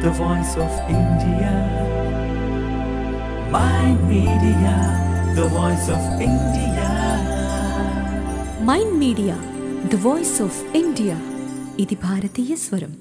the voice of India. My media, the voice of India. Mind media the voice of India ఇది భారతీయ స్వరం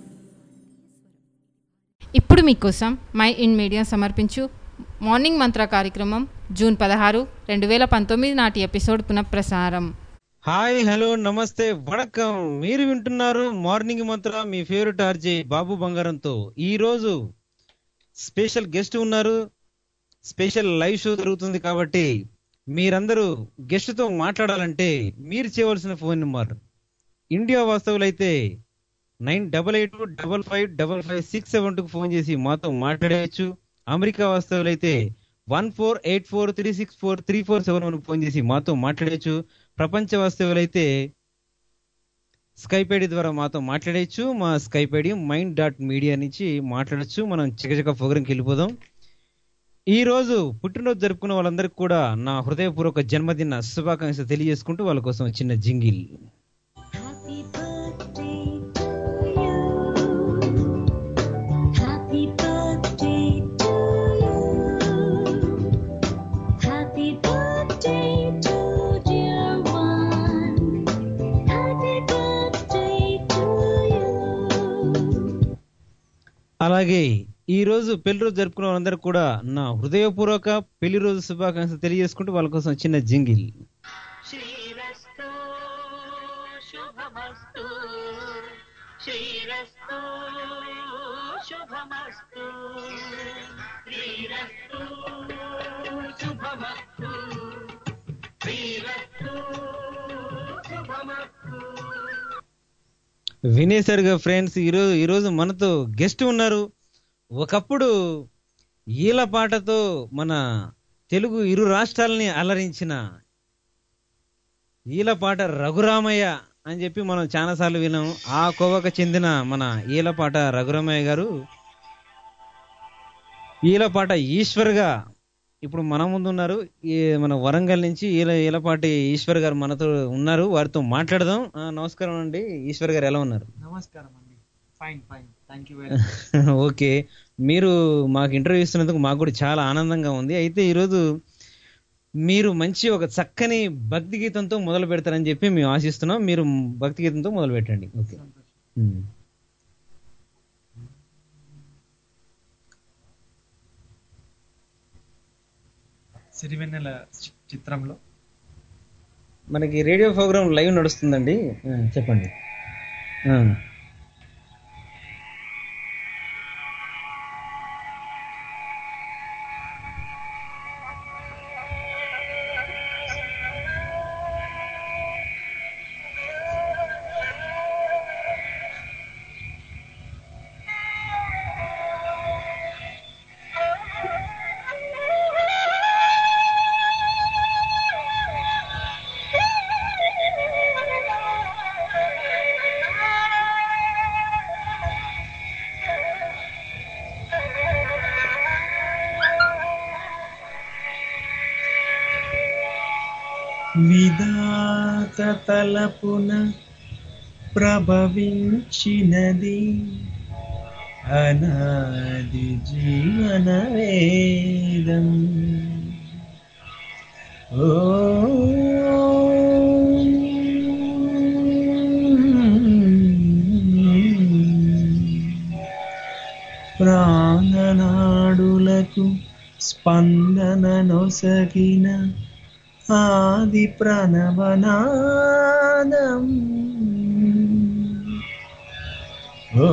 ఇప్పుడు మీకోసం my in media సమర్పించు morning మంత్ర కార్యక్రమం జూన్ పదహారు రెండు వేల పంతొమ్మిది నాటి ఎపిసోడ్ పునఃప్రసారం హాయ్ హలో నమస్తే వణకం మీరు వింటున్నారు మార్నింగ్ మంత్ర మీ ఫేవరెట్ ఆర్జే బాబు బంగారంతో ఈ రోజు స్పెషల్ గెస్ట్ ఉన్నారు స్పెషల్ లైవ్ షో జరుగుతుంది కాబట్టి మీరందరూ గెస్ట్ తో మాట్లాడాలంటే మీరు చేయవలసిన ఫోన్ నెంబర్ ఇండియా వాస్తవులైతే nine double eight double five double five six seven టూకి ఫోన్ చేసి మాతో మాట్లాడవచ్చు అమెరికా వాస్తవులైతే one four eight four three six four three four seven one phone చేసి మాతో మాట్లాడవచ్చు ప్రపంచ వాస్తవులైతే స్కైప్ ఐడి ద్వారా మాతో మాట్లాడవచ్చు మా Skype ID mind dot media నుంచి మాట్లాడచ్చు మనం చికచక ప్రోగ్రాంకి వెళ్ళిపోదాం ఈ రోజు పుట్టినరోజు జరుపుకున్న వాళ్ళందరికీ కూడా నా హృదయపూర్వక జన్మదిన శుభాకాంక్షలు తెలియజేసుకుంటూ వాళ్ళ కోసం చిన్న jingle Happy birthday to you. Happy birthday to you. Happy birthday to dear one. Happy birthday to you. అలాగే ఈ రోజు పెళ్లి రోజు జరుపుకున్న వాళ్ళందరూ కూడా నా హృదయపూర్వక పెళ్లి రోజు శుభాకాంక్షలు తెలియజేసుకుంటూ వాళ్ళ కోసం చిన్న జింగిల్ శ్రీరస్తు శుభమస్తు శ్రీరస్తు శుభమస్తు శ్రీరస్తు శుభమస్తు శ్రీరస్తు శుభమస్తు వినేశారుగా ఫ్రెండ్స్ ఈరోజు ఈరోజు మనతో గెస్ట్ ఉన్నారు ఒకప్పుడు ఈల పాటతో మన తెలుగు ఇరు రాష్ట్రాలని అలరించిన ఈల పాట రఘురామయ్య అని చెప్పి మనం చాలాసార్లు విన్నాం ఆ కోవకు చెందిన మన ఈల పాట రఘురామయ్య గారు ఈల పాట ఈశ్వర్గా ఇప్పుడు మన ముందు ఉన్నారు ఈ మన వరంగల్ నుంచి ఈల ఈలపాటి ఈశ్వర్ గారు మనతో ఉన్నారు వారితో మాట్లాడదాం ఆ, నమస్కారం అండి ఈశ్వర్ గారు ఎలా ఉన్నారు నమస్కారం అండి fine fine thank you very okay మీరు మాకు ఇంటర్వ్యూ ఇస్తున్నందుకు మాకు కూడా చాలా ఆనందంగా ఉంది అయితే ఈరోజు మీరు మంచి ఒక చక్కని భక్తి గీతంతో మొదలు పెడతారని చెప్పి మేము ఆశిస్తున్నాం మీరు భక్తి గీతంతో మొదలు పెట్టండి ఓకే ఉమ్. సిరివెన్నెల చి- చిత్రంలో మనకి రేడియో ప్రోగ్రామ్ లైవ్ నడుస్తుందండి ఆ, చెప్పండి ఆ. విధాత తలపున ప్రభవించినది అనాది జీవన వేదం ఓ ప్రాణనాడులకు స్పందన నొసగిన ఆది ప్రణవనాదం ఓ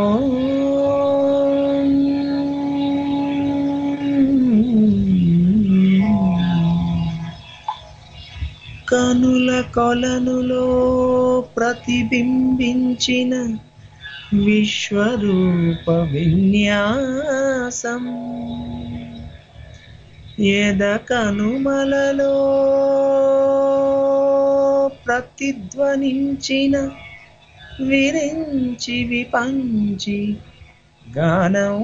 కనుల కొలనులో ప్రతిబింబించిన విశ్వరూప విన్యాసం ఎద కనుమలలో ప్రతిధ్వనించిన విరించి విపంచి గానం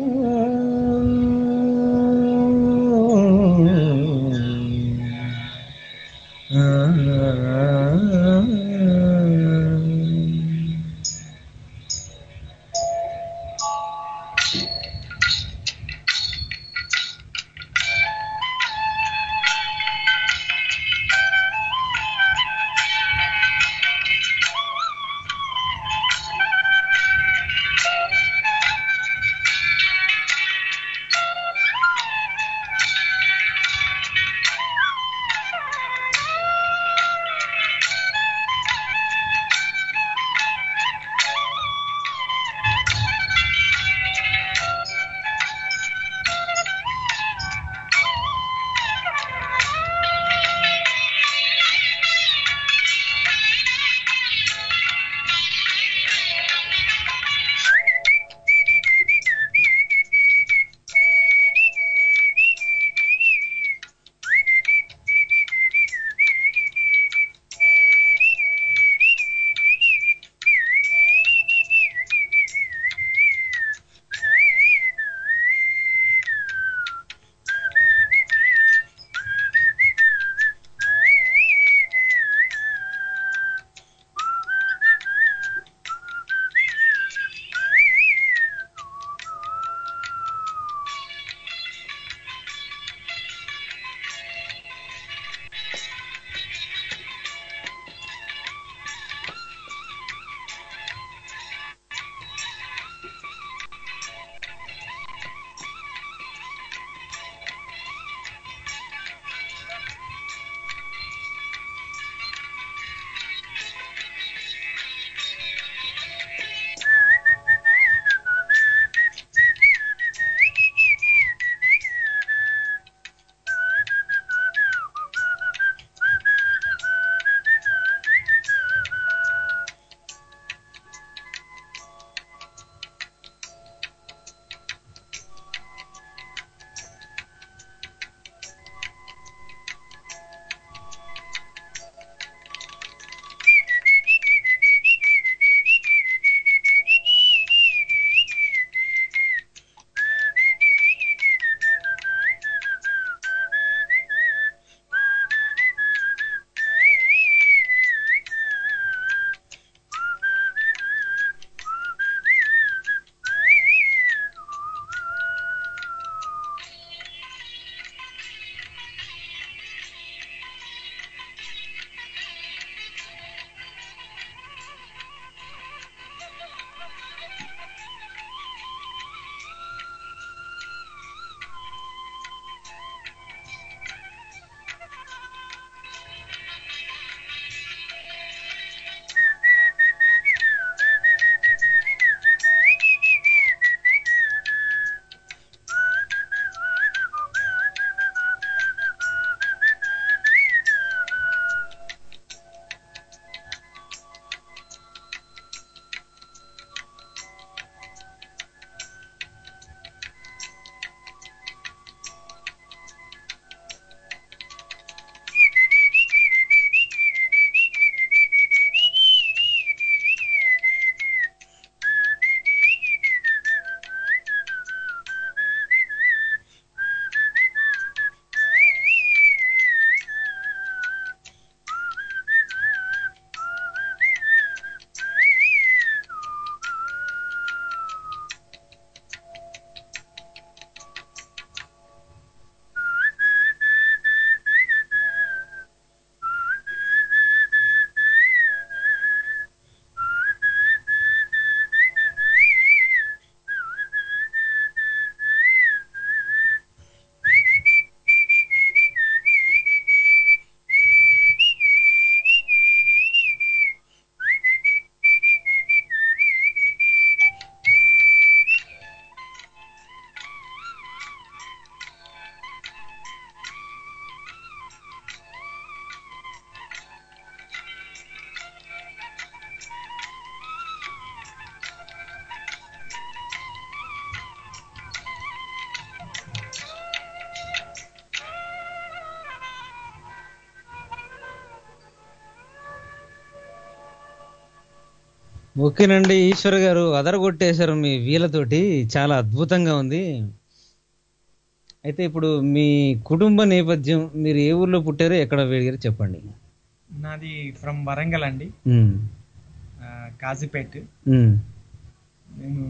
ఓకేనండి ఈశ్వర్ గారు అదరగొట్టేశారు మీ వీళ్ళతోటి చాలా అద్భుతంగా ఉంది అయితే ఇప్పుడు మీ కుటుంబ నేపథ్యం మీరు ఏ ఊర్లో పుట్టారో ఎక్కడ పెరిగారో చెప్పండి నాది ఫ్రమ్ వరంగల్ అండి ఉమ్, ఆ, కాజీపేట్ ఉమ్, నేను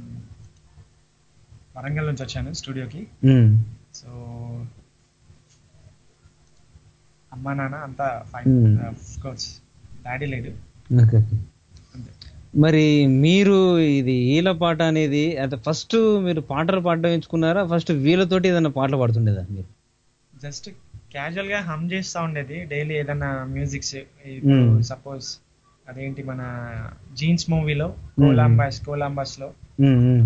వరంగల్ నుంచి వచ్చాను స్టూడియోకి ఉమ్, సో అమ్మా నాన్న అంతా ఫైన్ Hmm. కోర్స్ డాడీ లేడు ఓకే. అంతే మరి మీరు ఇది ఈల పాట అనేది అంటే ఫస్ట్ మీరు పాటలు పాడడం ఎంచుకున్నారా ఫస్ట్ వీళ్ళతోటి ఏదైనా పాటలు పాడుతుండేదా మీరు జస్ట్ క్యాజువల్ గా హమ్ చేస్తా ఉండేది డైలీ ఏదైనా మ్యూజిక్స్ Hmm. సపోజ్ అదేంటి మన జీన్స్ మూవీలో కోలాంబాస్ కోలాంబాస్ లో ఉమ్, ఉమ్,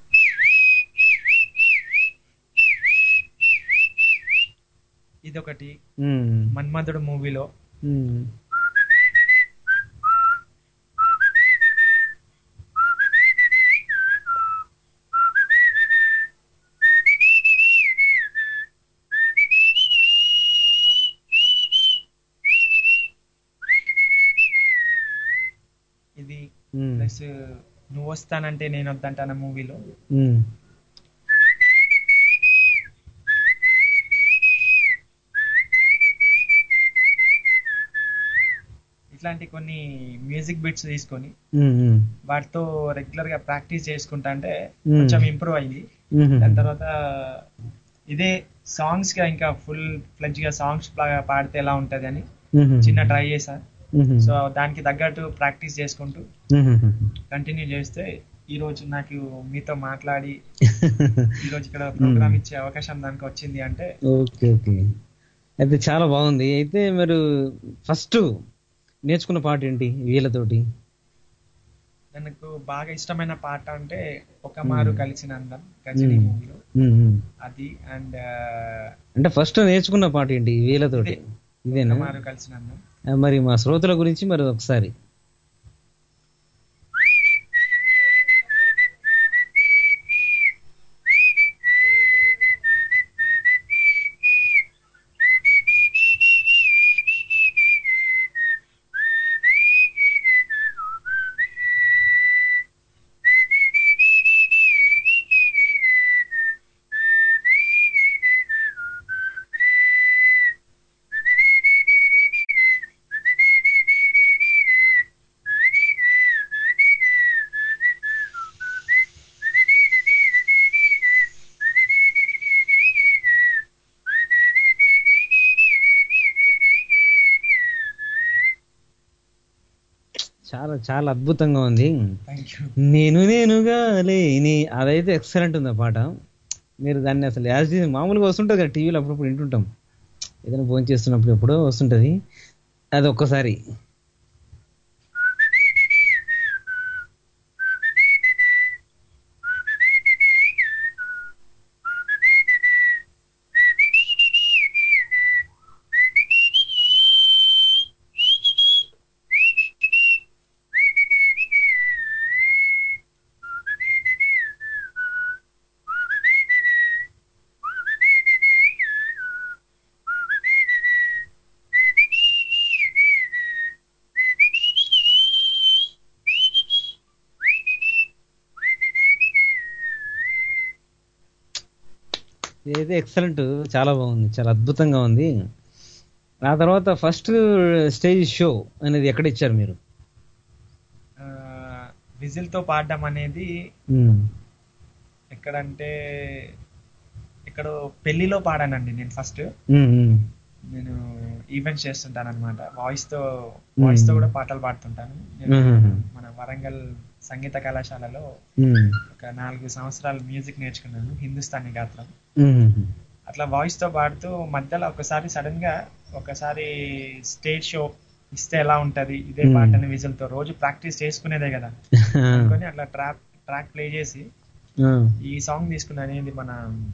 ఇదొకటి ఉమ్, మన్మధుడు మూవీలో ఉమ్. ఇది ఉమ్, ప్లస్ నువ్వు వస్తానంటే నేను వద్దంటాన మూవీలో ఉమ్. ఇట్లాంటి కొన్ని మ్యూజిక్ బిట్స్ తీసుకొని ఉమ్, ఉమ్, వాటితో రెగ్యులర్ గా ప్రాక్టీస్ చేసుకుంటా అంటే Hmm. కొంచెం ఇంప్రూవ్ అయింది ఉమ్, దాని తర్వాత ఇదే సాంగ్స్ గా ఇంకా ఫుల్ ఫ్లెడ్జ్ గా సాంగ్స్ పాడితే ఎలా ఉంటది అని ఉమ్, చిన్న ట్రై చేశా ఉమ్, సో దానికి తగ్గట్టు ప్రాక్టీస్ చేసుకుంటూ ఉమ్, ఉమ్. కంటిన్యూ చేస్తే ఈ రోజు నాకు మీతో మాట్లాడి ఈ రోజు ఇక్కడ ప్రోగ్రామ్ ఇచ్చే అవకాశం దానికి వచ్చింది అంటే ఓకే ఓకే అయితే చాలా బాగుంది అయితే మీరు ఫస్ట్ నేర్చుకున్న పాట ఏంటి వీళ్ళతోటి నాకు బాగా ఇష్టమైన పాట అంటే ఒక మారు కలిసిన అందం గజని Hmm. మూవీలో ఉమ్, ఉమ్. అది అండ్ అంటే ఫస్ట్ నేర్చుకున్న పాట ఏంటి వీళ్ళతోటి ఇదే. ఇదేనా ఒక మారు కలిసిన అందం ఆ, మరి మా శ్రోతల గురించి మరి ఒకసారి చాలా చాలా అద్భుతంగా ఉంది థ్యాంక్ యూ నేను నేనుగా లేని అదైతే ఎక్సలెంట్ ఉంది ఆ పాట మీరు దాన్ని అసలు యాజ్ ఇట్ ఈజ్ మామూలుగా వస్తుంటుంది కదా టీవీలో అప్పుడప్పుడు వింటుంటాం ఏదైనా ఫోన్ చేస్తున్నప్పుడు ఎప్పుడో వస్తుంటది అది ఒక్కసారి ఇదైతే ఎక్సలెంట్ చాలా బాగుంది చాలా అద్భుతంగా ఉంది ఆ తర్వాత ఫస్ట్ స్టేజ్ షో అనేది ఎక్కడ ఇచ్చారు మీరు విజిల్ తో పాడడం అనేది ఉమ్, ఎక్కడంటే ఇక్కడ పెళ్లిలో పాడానండి నేను ఫస్ట్ ఉమ్, ఉమ్, నేను ఈవెంట్స్ చేస్తుంటాను అనమాట వాయిస్ తో వాయిస్ తో కూడా పాటలు పాడుతుంటాను నేను మ్మ్. మన వరంగల్ సంగీత కళాశాలలో ఉమ్, ఒక నాలుగు సంవత్సరాలు మ్యూజిక్ నేర్చుకున్నాను హిందుస్థానీ గాత్రం ఉమ్, అట్లా వాయిస్ తో పాడుతూ మధ్యలో ఒకసారి సడన్ గా ఒకసారి స్టేజ్ షో ఇస్తే ఎలా ఉంటది ఇదే Hmm. పాటని విజిల్ తో రోజు ప్రాక్టీస్ చేసుకునేదే కదా అనుకొని అట్లా ట్రాక్ ట్రాక్ ప్లే చేసి ఆ, ఈ సాంగ్ తీసుకున్నాను ఏంది మన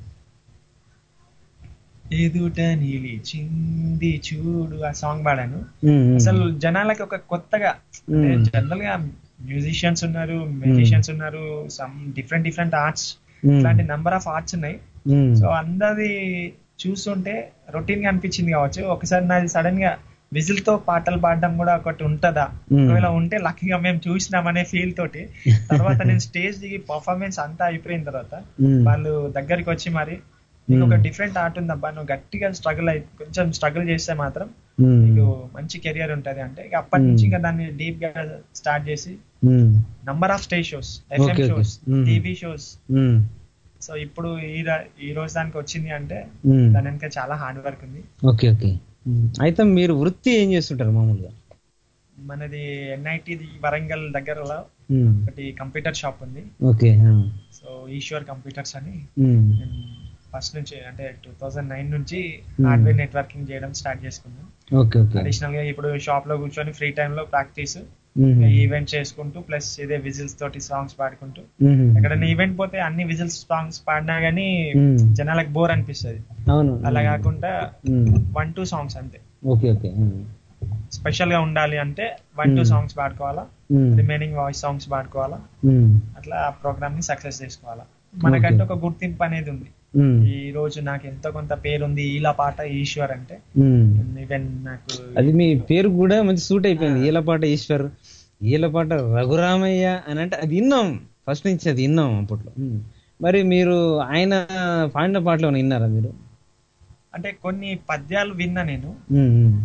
ఎదుట నిలిచింది చూడు ఆ సాంగ్ పాడాను ఉమ్, ఉమ్, అసలు జనాలకి ఒక కొత్తగా Hmm. జనరల్ గా మ్యూజిషియన్స్ ఉన్నారు మ్యూజిషియన్స్ ఉన్నారు some different different arts um, ఇట్లాంటి నంబర్ ఆఫ్ ఆర్ట్స్ ఉన్నాయి ఉమ్, సో అందరిది చూస్తుంటే రొటీన్ గా అనిపించింది కావచ్చు ఒకసారి నాది సడన్ గా విజిల్ తో పాటలు పాడడం కూడా ఒకటి ఉంటదా Hmm. ఒకవేళ ఉంటే లక్కీగా మేము చూసినామనే ఫీల్ తోటి తర్వాత నేను స్టేజ్ దిగి పర్ఫార్మెన్స్ అంతా అయిపోయిన తర్వాత Hmm. వాళ్ళు దగ్గరికి వచ్చి మరి నీకు ఒక Hmm. డిఫరెంట్ ఆర్ట్ ఉందబ్బా నువ్వు గట్టిగా స్ట్రగుల్ అయి కొంచెం స్ట్రగుల్ చేస్తే మాత్రం మ్మ్. నీకు మంచి కెరియర్ ఉంటది అంటే ఇక అప్పటి నుంచి Hmm. ఇంకా దాన్ని డీప్ గా స్టార్ట్ చేసి hmm. Number of stage shows F M Okay, okay. Shows Hmm. TV shows hmm. So ఇప్పుడు ఈ రా- ఈ రోజు దానికి వచ్చింది అంటే మ్మ్. దాని వెనక చాలా హార్డ్ వర్క్ ఉంది ఓకే ఓకే మ్మ్. అయితే మీరు వృత్తి ఏం చేస్తుంటారు మామూలుగా మనది ఎన్ఐటి వరంగల్ దగ్గరలో మ్మ్. ఒకటి కంప్యూటర్ షాప్ ఉంది ఓకే ఆ. సో ఈశ్వర్ కంప్యూటర్స్ అని మ్మ్. నేను ఫస్ట్ నుంచి అంటే టూ థౌజండ్ నైన్ నుంచి Hmm. హార్డ్వేర్ నెట్వర్కింగ్ చేయడం స్టార్ట్ చేసుకున్నాను ఓకే ఓకే అడిషనల్ గా ఇప్పుడు షాప్ లో కూర్చొని ఫ్రీ టైమ్ లో ప్రాక్టీస్ మ్మ్. ఈవెంట్ చేసుకుంటూ ప్లస్ ఇదే విజిల్స్ తోటి సాంగ్స్ పాడుకుంటూ మ్మ్. ఎక్కడైనా ఈవెంట్ పోతే అన్ని విజిల్స్ సాంగ్స్ పాడినా గానీ Hmm. జనాలకు బోర్ అనిపిస్తుంది అవును అలా కాకుండా మ్మ్. వన్ టూ సాంగ్స్ అంతే ఓకే ఓకే మ్మ్. స్పెషల్ గా ఉండాలి అంటే వన్ టూ Hmm. సాంగ్స్ పాడుకోవాలా మ్మ్. రిమైనింగ్ వాయిస్ సాంగ్స్ పాడుకోవాలా మ్మ్. అట్లా ఆ ప్రోగ్రామ్ ని సక్సెస్ చేసుకోవాలా మనకంటే Okay. ఒక గుర్తింపు అనేది ఉంది మ్మ్. ఈ రోజు నాకు ఎంతో కొంత పేరుంది ఈలా పాట ఈశ్వర్ అంటే మ్మ్. ఈవెన్ నాకు అది మీ పేరు కూడా మంచి సూట్ అయిపోయింది ఈలపాట ఈశ్వర్ ఈలపాట రఘురామయ్య అని అంటే అది విన్నాం ఫస్ట్ నుంచి అది విన్నాం అప్పట్లో మ్మ్. మరి మీరు ఆయన పాడిన పాటలు ఏమైనా విన్నారా మీరు అంటే కొన్ని పద్యాలు విన్నా నేను మ్మ్. మ్మ్.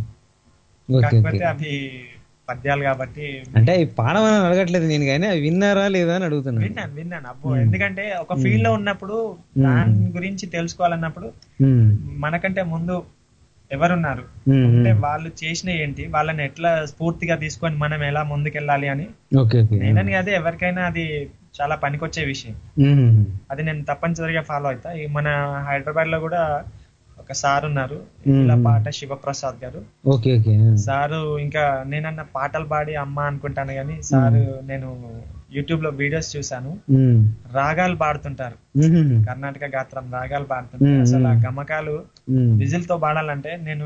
ఓకే కాకపోతే ఓకే అవి పద్యాలు కాబట్టి అంటే అవి పాడమని అడగట్లేదు నేను కానీ అవి విన్నారా లేదా అని అడుగుతున్నాను విన్నాను విన్నాను అబ్బో Hmm. ఎందుకంటే ఒక ఫీల్డ్ లో ఉన్నప్పుడు Hmm. దాని గురించి తెలుసుకోవాలన్నప్పుడు మ్మ్. మనకంటే ముందు ఎవరున్నారు మ్మ్. అంటే వాళ్ళు చేసిన ఏంటి వాళ్ళని ఎట్లా స్ఫూర్తిగా తీసుకొని మనం ఎలా ముందుకెళ్ళాలి అని ఓకే ఓకే నేనని అదే ఎవరికైనా అది చాలా పనికొచ్చే విషయం మ్మ్. అది నేను తప్పనిసరిగా ఫాలో అవుతా ఈ మన హైదరాబాద్ లో కూడా ఒక సార్ ఉన్నారు Hmm. ఇలా పాట శివప్రసాద్ గారు ఓకే ఓకే సారు ఇంకా నేనన్న పాటలు పాడి అమ్మ అనుకుంటాను కానీ సారు నేను యూట్యూబ్ లో వీడియోస్ చూసాను మ్మ్. రాగాలు పాడుతుంటారు మ్మ్. కర్ణాటక గాత్రం రాగాలు పాడుతుంటారు Hmm. అసలు ఆ గమకాలు మ్మ్. విజిల్ తో పాడాలంటే నేను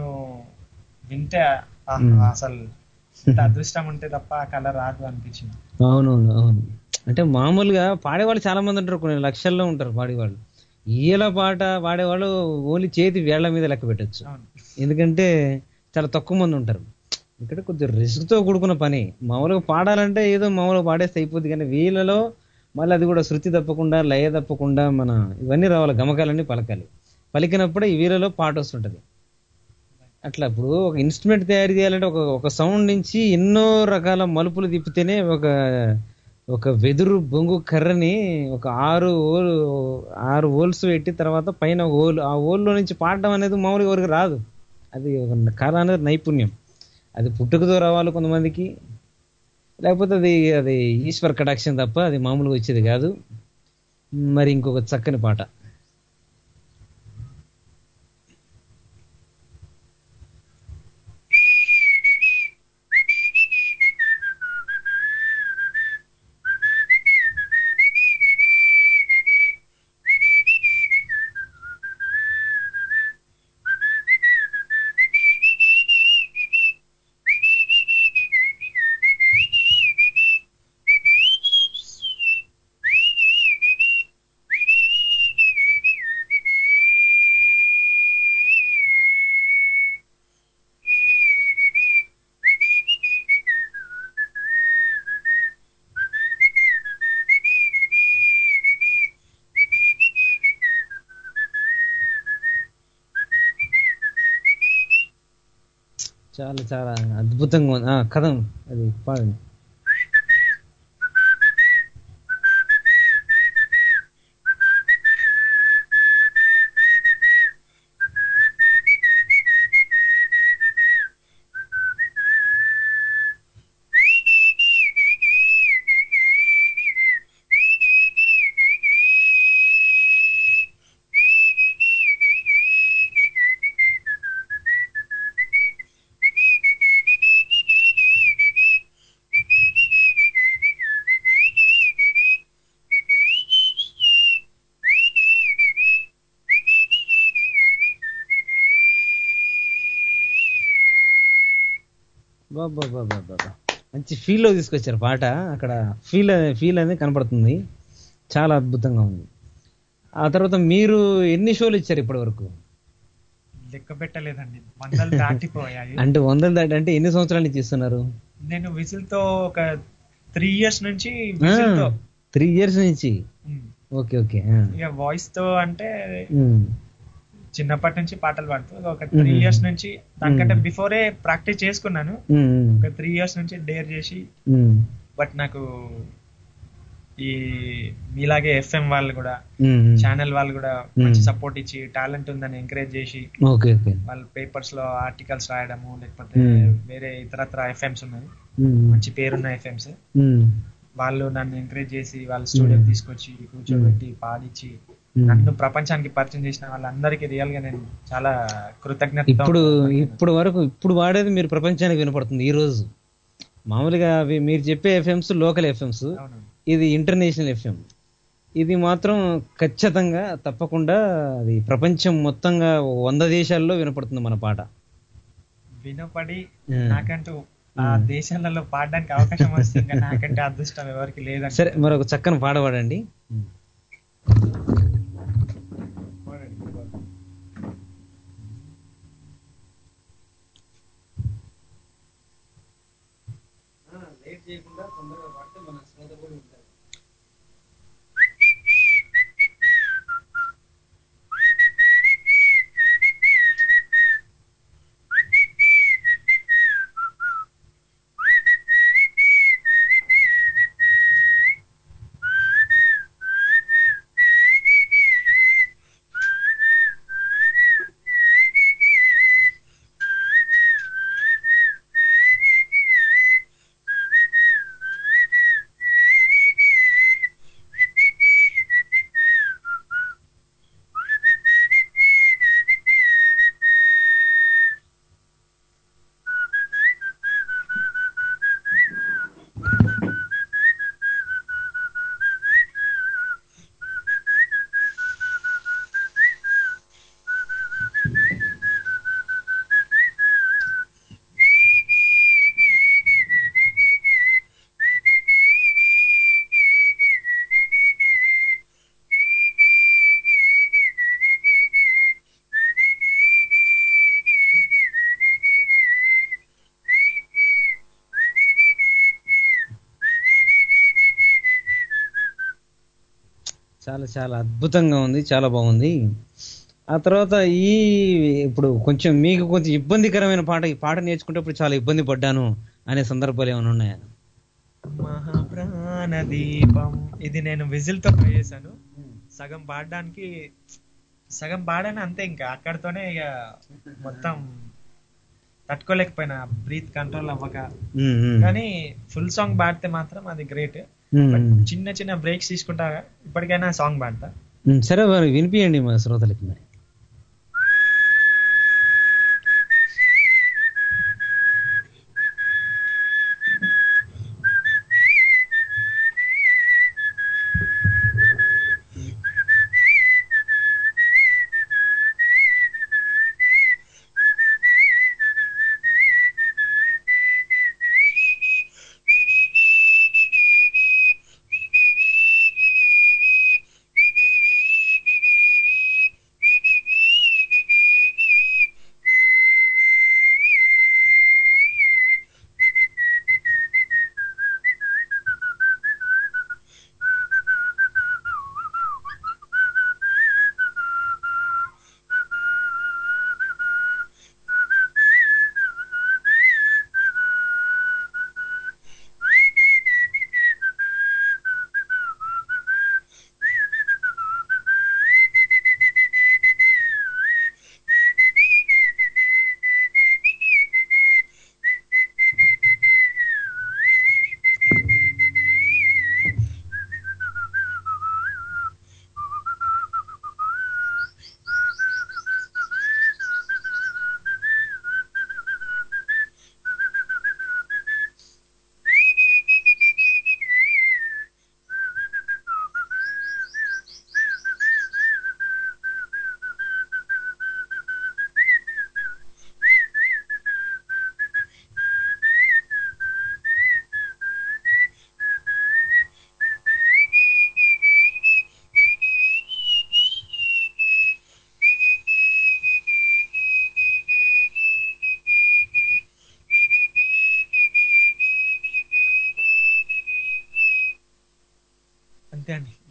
వింటే ఆహ్, Hmm. అసలు ఇంత అదృష్టం ఉంటే తప్ప ఆ కళ రాదు అనిపించింది అవునవును అవును అంటే మామూలుగా పాడేవాళ్ళు చాలా మంది ఉంటారు కొన్ని లక్షల్లో ఉంటారు పాడేవాళ్ళు ఈల పాట పాడేవాళ్ళు ఓన్లీ చేతి వేళ్ల మీద లెక్క పెట్టచ్చు అవును ఎందుకంటే చాలా తక్కువ మంది ఉంటారు ఇక్కడ కొంచెం రిస్క్ తో కూడుకున్న పని మామూలుగా పాడాలంటే ఏదో మామూలుగా పాడేస్తే అయిపోద్ది కానీ వీళ్ళలో మళ్ళీ అది కూడా శృతి తప్పకుండా లయ తప్పకుండా మన ఇవన్నీ రావాలి గమకాలన్నీ పలకాలి పలికినప్పుడే ఈ వీళ్ళలో పాట వస్తుంటది అట్లా ఇప్పుడు ఒక ఇన్స్ట్రుమెంట్ తయారు చేయాలంటే ఒక ఒక సౌండ్ నుంచి ఎన్నో రకాల మలుపులు తిప్పితేనే ఒక ఒక వెదురు బొంగు కర్రని ఒక ఆరు ఓలు ఆరు ఓల్స్ పెట్టి తర్వాత పైన ఒక ఓలు ఆ ఓల్లో నుంచి పాడడం అనేది మామూలుగా ఎవరికి రాదు అది ఒక కళ అనేది నైపుణ్యం అది పుట్టుకతో రావాలి కొంతమందికి లేకపోతే అది అది ఈశ్వర్ కటాక్షం తప్ప అది మామూలుగా వచ్చేది కాదు మరి ఇంకొక చక్కని పాట చాలా చాలా అద్భుతంగా ఉంది ఆ, కథం అది పాడండి బాబా బాబా బాబా మంచి feel లో తీసుకొచ్చారు పాట అక్కడ ఫీల్ ఫీల్ అనేది కనపడుతుంది చాలా అద్భుతంగా ఉంది ఆ తర్వాత మీరు ఎన్ని షోలు ఇచ్చారు ఇప్పటి వరకు లెక్క పెట్టలేదండి వందలు దాటిపోయాయి అంటే వందలు దాటి అంటే ఎన్ని సంవత్సరాల నుంచి ఇస్తున్నారు నేను విజిల్ తో ఒక త్రీ ఇయర్స్ నుంచి విజిల్ తో త్రీ ఇయర్స్ నుంచి ఉమ్. ఓకే ఓకే ఇక వాయిస్ తో అంటే చిన్నప్పటి నుంచి పాటలు పాడుతూ ఒక త్రీ మ్మ్. ఇయర్స్ నుంచి దానికంటే మ్మ్. బిఫోరే ప్రాక్టీస్ చేసుకున్నాను ఒక త్రీ ఇయర్స్ నుంచి డేర్ చేసి బట్ నాకు ఈ మీలాగే ఎఫ్ఎం వాళ్ళు కూడా ఛానల్ వాళ్ళు కూడా మంచి మ్మ్. సపోర్ట్ ఇచ్చి టాలెంట్ ఉందని ఎంకరేజ్ చేసి ఓకే ఓకే వాళ్ళ పేపర్స్ లో ఆర్టికల్స్ రాయడము లేకపోతే మ్మ్. వేరే ఇతరత్ర ఎఫ్ఎంస్ ఉన్నాయి మంచి పేరున్న ఎఫ్ఎంస్ వాళ్ళు నన్ను ఎంకరేజ్ చేసి వాళ్ళ స్టూడియో మ్మ్. తీసుకొచ్చి కూర్చోబెట్టి పాడించి మ్మ్. నన్ను ప్రపంచానికి పరిచయం చేసిన వాళ్ళందరికీ రియల్ గా నేను చాలా కృతజ్ఞత ఇప్పుడు ఇప్పుడు వరకు ఇప్పుడు వాడేది మీరు ప్రపంచానికి వినపడుతుంది ఈ రోజు మామూలుగా అవి మీరు చెప్పే ఎఫ్ఎంస్ లోకల్ ఎఫ్ఎంస్ ఇది ఇంటర్నేషనల్ ఎఫ్ఎం ఇది మాత్రం ఖచ్చితంగా తప్పకుండా అది ప్రపంచం మొత్తంగా వంద దేశాల్లో వినపడుతుంది మన పాట వినపడి మ్మ్. నాకంటూ ఆ మ్మ్. దేశాలలో పాడడానికి అవకాశం వస్తుంది ఇంకా నాకంటే అదృష్టం ఎవరికి లేదండి సరే మరొక చక్కని పాట పాడండి చాలా చాలా అద్భుతంగా ఉంది చాలా బాగుంది ఆ తర్వాత ఈ ఇప్పుడు కొంచెం మీకు కొంచెం ఇబ్బందికరమైన పాట ఈ పాట నేర్చుకునేటప్పుడు చాలా ఇబ్బంది పడ్డాను అనే సందర్భాలు ఏమైనా ఉన్నాయా మహాప్రాణ దీపం ఇది నేను విజిల్ తో ట్రై చేశాను సగం పాడడానికి సగం పాడాను అంతే ఇంకా అక్కడతోనే ఇక మొత్తం తట్టుకోలేకపోయినా బ్రీత్ కంట్రోల్ అవ్వక మ్మ్, మ్మ్. కానీ ఫుల్ సాంగ్ పాడితే మాత్రం అది గ్రేట్ మ్మ్. చిన్న చిన్న బ్రేక్స్ తీసుకుంటా ఇప్పటికైనా సాంగ్ పాడతా మ్మ్, సరే మరి వినిపియండి మా శ్రోతలకి మరి Thank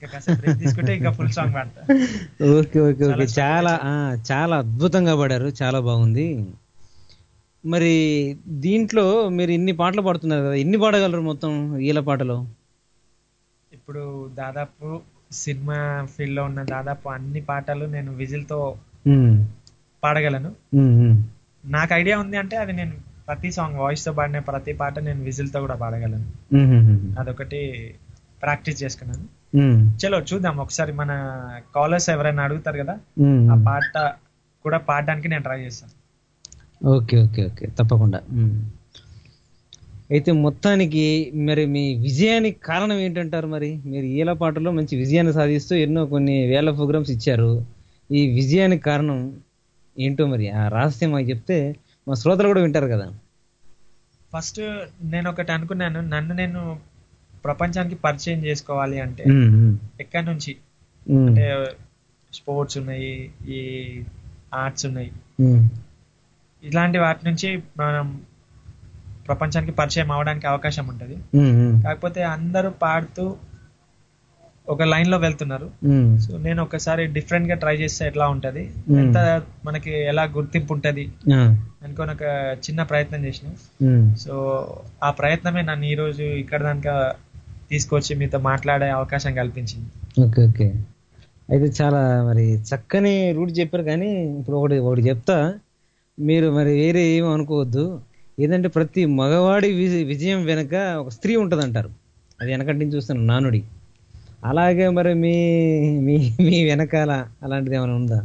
ఇంకా కాసేపు బ్రేక్ తీసుకుంటే ఇంకా ఫుల్ సాంగ్ పాడతా ఓకే ఓకే ఓకే చాలా ఆ, చాలా అద్భుతంగా పాడారు చాలా బాగుంది మరి దీంట్లో మీరు ఇన్ని పాటలు పాడుతున్నారు కదా ఎన్ని పాడగలరు మొత్తం ఈల పాటలు ఇప్పుడు దాదాపు సినిమా ఫీల్డ్ లో ఉన్న దాదాపు అన్ని పాటలు నేను విజిల్ తో ఉమ్, పాడగలను ఉమ్, ఉమ్. నాకు ఐడియా ఉంది అంటే అది నేను ప్రతి సాంగ్ వాయిస్ తో పాడిన ప్రతి పాట నేను విజిల్ తో కూడా పాడగలను ఉమ్, ఉమ్, ఉమ్. అదొకటి ప్రాక్టీస్ చేసుకున్నాను ఉమ్, చలో చూద్దాం ఒకసారి మన కాలర్స్ ఎవరైనా అడుగుతారు కదా ఉమ్. ఆ పాట కూడా పాడడానికి నేను ట్రై చేస్తాను ఓకే ఓకే ఓకే తప్పకుండా ఉమ్. అయితే మొత్తానికి మరి మీ విజయానికి కారణం ఏంటంటారు మరి మీరు ఈల పాటలో మంచి విజయాన్ని సాధిస్తూ ఎన్నో కొన్ని వేల ప్రోగ్రామ్స్ ఇచ్చారు ఈ విజయానికి కారణం ఏంటో మరి ఆ రహస్యం మాకు చెప్తే మా శ్రోతలు కూడా వింటారు కదా ఫస్ట్ నేను ఒకటి అనుకున్నాను నన్ను నేను ప్రపంచానికి పరిచయం చేసుకోవాలి అంటే ఉమ్, ఉమ్, ఎక్కడి నుంచి ఉమ్, అంటే స్పోర్ట్స్ ఉన్నాయి ఈ ఆర్ట్స్ ఉన్నాయి ఉమ్, ఇలాంటి వాటి నుంచి మనం ప్రపంచానికి పరిచయం అవడానికి అవకాశం ఉంటుంది ఉమ్, ఉమ్, కాకపోతే అందరూ పాడుతూ ఒక లైన్ లో వెళ్తున్నారు ఉమ్, సో నేను ఒకసారి డిఫరెంట్ గా ట్రై చేస్తే ఎట్లా ఉంటది Hmm. ఎంత మనకి ఎలా గుర్తింపు ఉంటది ఆ, అనుకోని ఒక చిన్న ప్రయత్నం చేసిన ఉమ్. సో ఆ ప్రయత్నమే నన్ను ఈ రోజు ఇక్కడ దాకా తీసుకొచ్చి మీతో మాట్లాడే అవకాశం కల్పించింది ఓకే ఓకే అయితే చాలా మరి చక్కని రూట్ చెప్పారు కానీ ఇప్పుడు ఒకటి ఒకటి చెప్తా మీరు మరి వేరే ఏమీ అనుకోవద్దు ఏదంటే ప్రతి మగవాడి విజ- విజయం వెనక ఒక స్త్రీ ఉంటుంది అంటారు అది వెనకటి నుంచి చూస్తాను నానుడి అలాగే మరి మీ మీ మీ వెనకాల అలాంటిది ఏమైనా ఉందా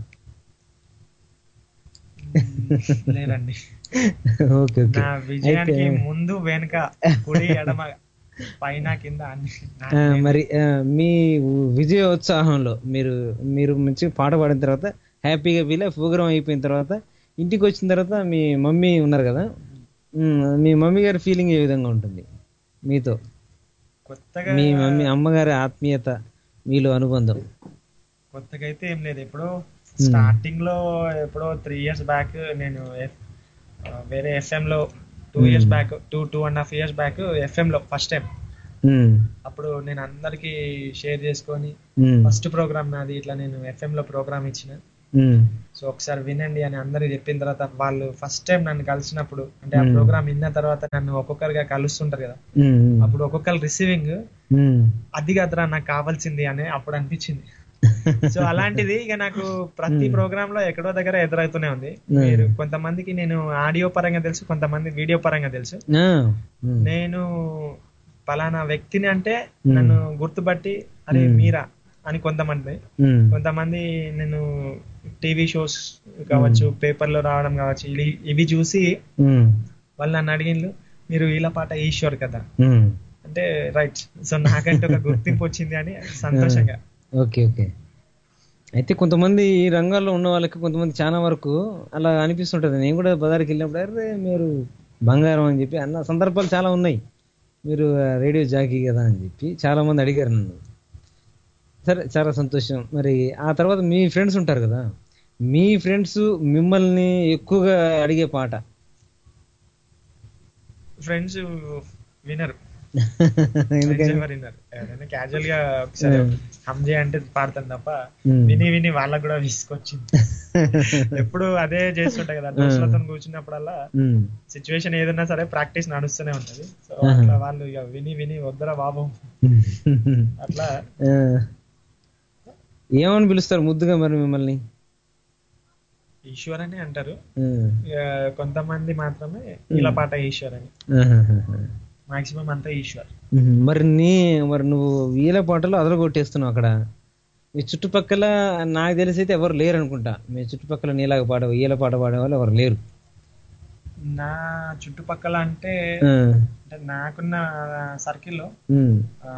లేదండి ఓకే ఓకే నా విజయానికి అయితే- ముందు వెనుక కుడి ఎడమ పైన కింద అన్ని నా- ఆ, మరి ఆ, మీ విజయోత్సాహంలో మీరు మీరు మంచిగా పాట పాడిన తర్వాత హ్యాపీగా ఫీల్ ప్రోగ్రామ్ అయిపోయిన తర్వాత ఇంటికి వచ్చిన తర్వాత మీ మమ్మీ ఉన్నారు కదా ఉమ్, మీ మమ్మీ గారి ఫీలింగ్ ఏ విధంగా ఉంటుంది మీతో కొత్తగా మీ మమ్మీ అమ్మగారి ఆత్మీయత మీలో అనుబంధం కొత్తగా అయితే ఏం లేదు ఎప్పుడో స్టార్టింగ్ లో ఎప్పుడో త్రీ ఇయర్స్ బ్యాక్ నేను F- ఆ, వేరే ఎఫ్ఎం లో two Hmm. Years back two two and half years back FM లో ఫస్ట్ టైం ఉమ్, అప్పుడు నేను అందరికి షేర్ చేసుకొని ఉమ్, ఫస్ట్ ప్రోగ్రామ్ నాది ఇట్లా నేను ఎఫ్ఎం లో ప్రోగ్రామ్ ఇచ్చిన ఉమ్, సో ఒకసారి వినండి అని అందరికి చెప్పిన తర్వాత వాళ్ళు ఫస్ట్ టైం నన్ను కలిసినప్పుడు అంటే ఆ Hmm. ప్రోగ్రామ్ విన్న తర్వాత నన్ను ఒక్కొక్కరిగా కలుస్తుంటారు కదా ఉమ్, ఉమ్, అప్పుడు ఒక్కొక్కరు రిసీవింగ్ ఉమ్, అది కదరా నాకు కావాల్సింది అని అప్పుడు అనిపించింది సో అలాంటిది ఇక నాకు ప్రతి Hmm. ప్రోగ్రామ్ లో ఎక్కడో దగ్గర ఎదురవుతూనే ఉంది Hmm. మీరు కొంతమందికి నేను ఆడియో పరంగా తెలుసు కొంతమంది వీడియో పరంగా తెలుసు ఆ, ఉమ్, నేను పలానా వ్యక్తిని అంటే Hmm. నన్ను గుర్తుపట్టి అరే Hmm. మీరా అని కొంతమంది ఉమ్, కొంతమంది నేను టీవీ షోస్ కావచ్చు పేపర్ లో రావడం కావచ్చు ఇవి- ఇవి చూసి ఉమ్, వాళ్ళు నన్ను అడిగిండ్రు మీరు వీళ్ళ పాట ఈశ్వర్ కదా ఉమ్. అంటే రైట్ సో నాకంటే ఒక గుర్తింపు వచ్చింది అని సంతోషంగా ఓకే ఓకే అయితే కొంతమంది ఈ రంగాల్లో ఉన్న వాళ్ళకి కొంతమంది చాలా వరకు అలా అనిపిస్తుంటది నేను కూడా బజార్కి వెళ్ళినప్పుడు అరే మీరు బంగారం అని చెప్పి అన్న సందర్భాలు చాలా ఉన్నాయి మీరు రేడియో జాకీ కదా అని చెప్పి చాలా మంది అడిగారు నన్ను సరే చాలా సంతోషం మరి ఆ తర్వాత మీ ఫ్రెండ్స్ ఉంటారు కదా మీ ఫ్రెండ్స్ మిమ్మల్ని ఎక్కువగా అడిగే పాట ఫ్రెండ్స్ వినరు ఎందుకని వినరు ఎవరైనా క్యాజువల్ గా ఒకసారి హంజే అంటే పాడతాను తప్ప Hmm. విని విని వాళ్ళకు కూడా విసుకొచ్చింది ఎప్పుడు అదే చేస్తుంటా కదా దోస్తులతో కూర్చున్నప్పుడల్లా ఉమ్. సిచ్యువేషన్ ఏదైనా సరే ప్రాక్టీస్ నడుస్తూనే ఉంటది సో Uh-huh. అట్లా వాళ్ళు ఇక విని విని వద్దరా బాబు అట్లా ఆ. ఏమని పిలుస్తారు ముద్దుగా మరి మిమ్మల్ని ఈశ్వర్ అని అంటారు ఆ. ఇక కొంతమంది మాత్రమే ఇలా పాట ఈశ్వర్ అని ఆహాహాహా. మాక్సిమం అంతా ఈశ్వర్ ఉహు. మరి నీ మరి నువ్వు వీల పాటలు అదరగొట్టేస్తున్నావు అక్కడ మీ చుట్టుపక్కల నాకు తెలిసి అయితే ఎవరు లేరు అనుకుంటా మీ చుట్టుపక్కల నీలాగా పాడే ఈల పాట పాడే వాళ్ళు ఎవరు లేరు నా చుట్టుపక్కల అంటే ఆ. అంటే నాకున్న సర్కిల్లో ఉమ్.